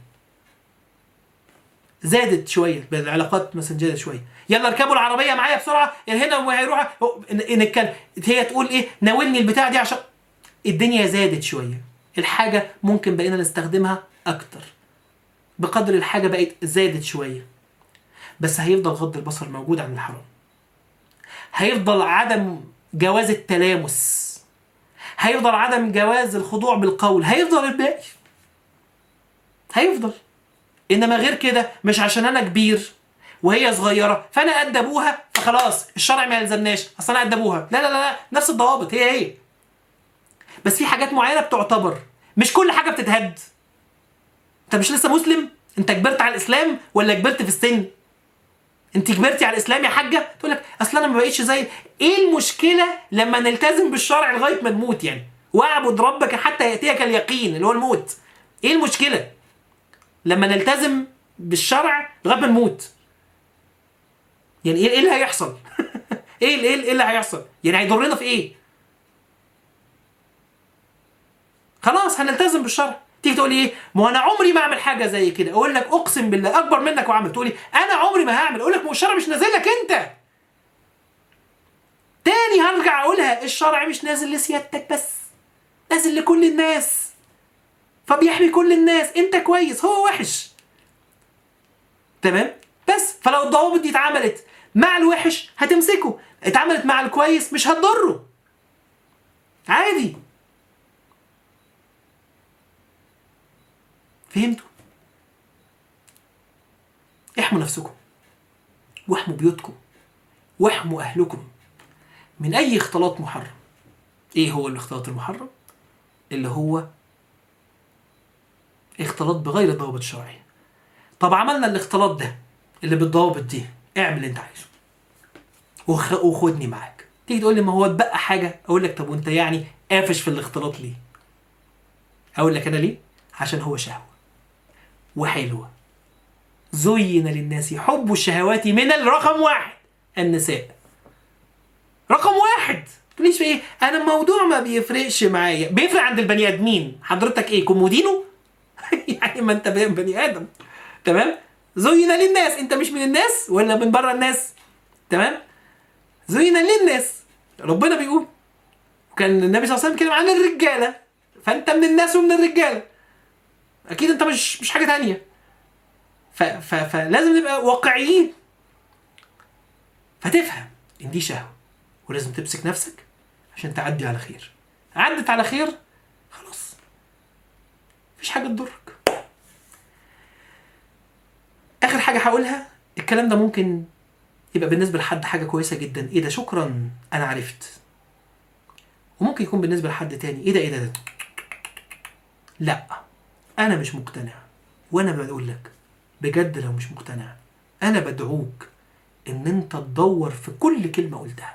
زادت شويه بالعلاقات مثلا زادت شويه يلا اركبوا العربيه معايا بسرعه هنا وهيروح نتكلم هي تقول ايه ناولني البتاع دي عشان الدنيا زادت شويه الحاجه ممكن بقينا نستخدمها اكتر بقدر الحاجه بقت زادت شويه بس هيفضل غض البصر موجود عن الحرام هيفضل عدم جواز التلامس هيفضل عدم جواز الخضوع بالقول هيفضل الباقي هيفضل انما غير كده مش عشان انا كبير وهي صغيره فانا قد ابوها فخلاص الشرع ما يلزمناش اصل انا قد ابوها لا لا لا لا نفس الضوابط هي هي بس في حاجات معينه بتعتبر مش كل حاجه بتتهد انت مش لسه مسلم انت كبرت على الاسلام ولا كبرت في السن انت كبرتي على الاسلام يا حاجه تقول لك اصل انا ما بقيتش زي ايه المشكله لما نلتزم بالشرع لغايه ما نموت يعني واعبد ربك حتى ياتيك اليقين اللي هو الموت ايه المشكله لما نلتزم بالشرع لغايه ما نموت يعني ايه ايه اللي هيحصل ايه اللي- ايه اللي هيحصل يعني هيضرنا في ايه خلاص هنلتزم بالشرع تيجي تيجي تقول لي ايه ما انا عمري ما اعمل حاجه زي كده اقول لك اقسم بالله اكبر منك وعمل تقول لي انا عمري ما هعمل اقول لك ما الشرع مش نازل لك انت تاني هرجع اقولها الشرع مش نازل لسيادتك بس نازل لكل الناس فبيحمي كل الناس انت كويس هو وحش تمام بس فلو الضوابط دي اتعملت مع الوحش هتمسكه اتعملت مع الكويس مش هتضره عادي فهمتوا احموا نفسكم واحموا بيوتكم واحموا اهلكم من اي اختلاط محرم ايه هو الاختلاط المحرم اللي هو اختلاط بغير الضوابط الشرعيه طب عملنا الاختلاط ده اللي بالضوابط دي اعمل اللي انت عايزه وخ... وخدني معاك تيجي تقول لي ما هو اتبقى حاجه اقول لك طب وانت يعني قافش في الاختلاط ليه اقول لك انا ليه عشان هو شهوه وحلوه زين للناس حب الشهوات من الرقم واحد النساء رقم واحد تقوليش في ايه انا الموضوع ما بيفرقش معايا بيفرق عند البني ادمين حضرتك ايه كومودينو يعني ما انت بني ادم تمام زين للناس انت مش من الناس ولا من بره الناس تمام زين للناس ربنا بيقول وكان النبي صلى الله عليه وسلم كلم عن الرجاله فانت من الناس ومن الرجاله اكيد انت مش مش حاجه تانية ف ف فلازم نبقى واقعيين فتفهم ان دي شهوه ولازم تمسك نفسك عشان تعدي على خير عدت على خير خلاص مفيش حاجه تضرك اخر حاجه هقولها الكلام ده ممكن يبقى بالنسبه لحد حاجه كويسه جدا ايه ده شكرا انا عرفت وممكن يكون بالنسبه لحد تاني ايه ده ايه ده, ده؟ لا انا مش مقتنع وانا بقول لك بجد لو مش مقتنع انا بدعوك ان انت تدور في كل كلمه قلتها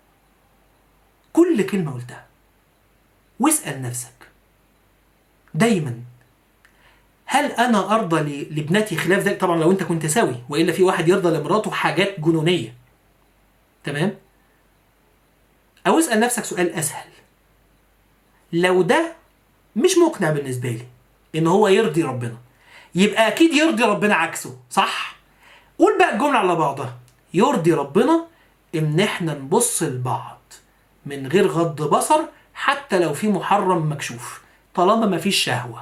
كل كلمه قلتها واسال نفسك دايما هل انا ارضى ل- لابنتي خلاف ذلك طبعا لو انت كنت سوي والا في واحد يرضى لمراته حاجات جنونيه تمام او اسال نفسك سؤال اسهل لو ده مش مقنع بالنسبه لي ان هو يرضي ربنا يبقى اكيد يرضي ربنا عكسه صح قول بقى الجمله على بعضها يرضي ربنا ان احنا نبص لبعض من غير غض بصر حتى لو في محرم مكشوف طالما ما فيش شهوه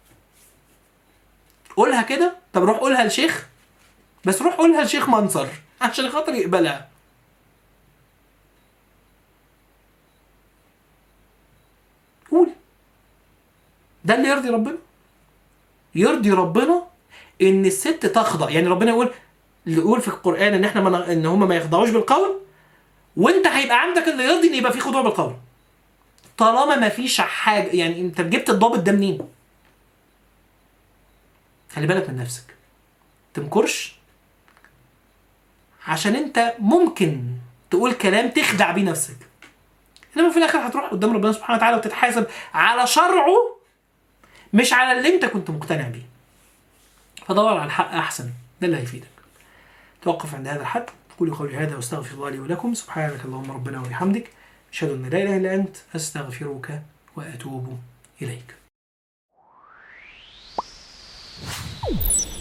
قولها كده طب روح قولها لشيخ بس روح قولها لشيخ منصر عشان خاطر يقبلها قول ده اللي يرضي ربنا يرضي ربنا ان الست تخضع يعني ربنا يقول يقول في القران ان احنا من ان هم ما يخضعوش بالقول وانت هيبقى عندك اللي يرضي ان يبقى في خضوع بالقول طالما ما فيش حاجه يعني انت جبت الضابط ده منين خلي بالك من نفسك تنكرش عشان انت ممكن تقول كلام تخدع بيه نفسك انما في الاخر هتروح قدام ربنا سبحانه وتعالى وتتحاسب على شرعه مش على اللي انت كنت مقتنع بيه فدور على الحق احسن ده اللي هيفيدك توقف عند هذا الحد قولي قولي هذا واستغفر الله لي ولكم سبحانك اللهم ربنا وبحمدك اشهد ان لا اله الا انت استغفرك واتوب اليك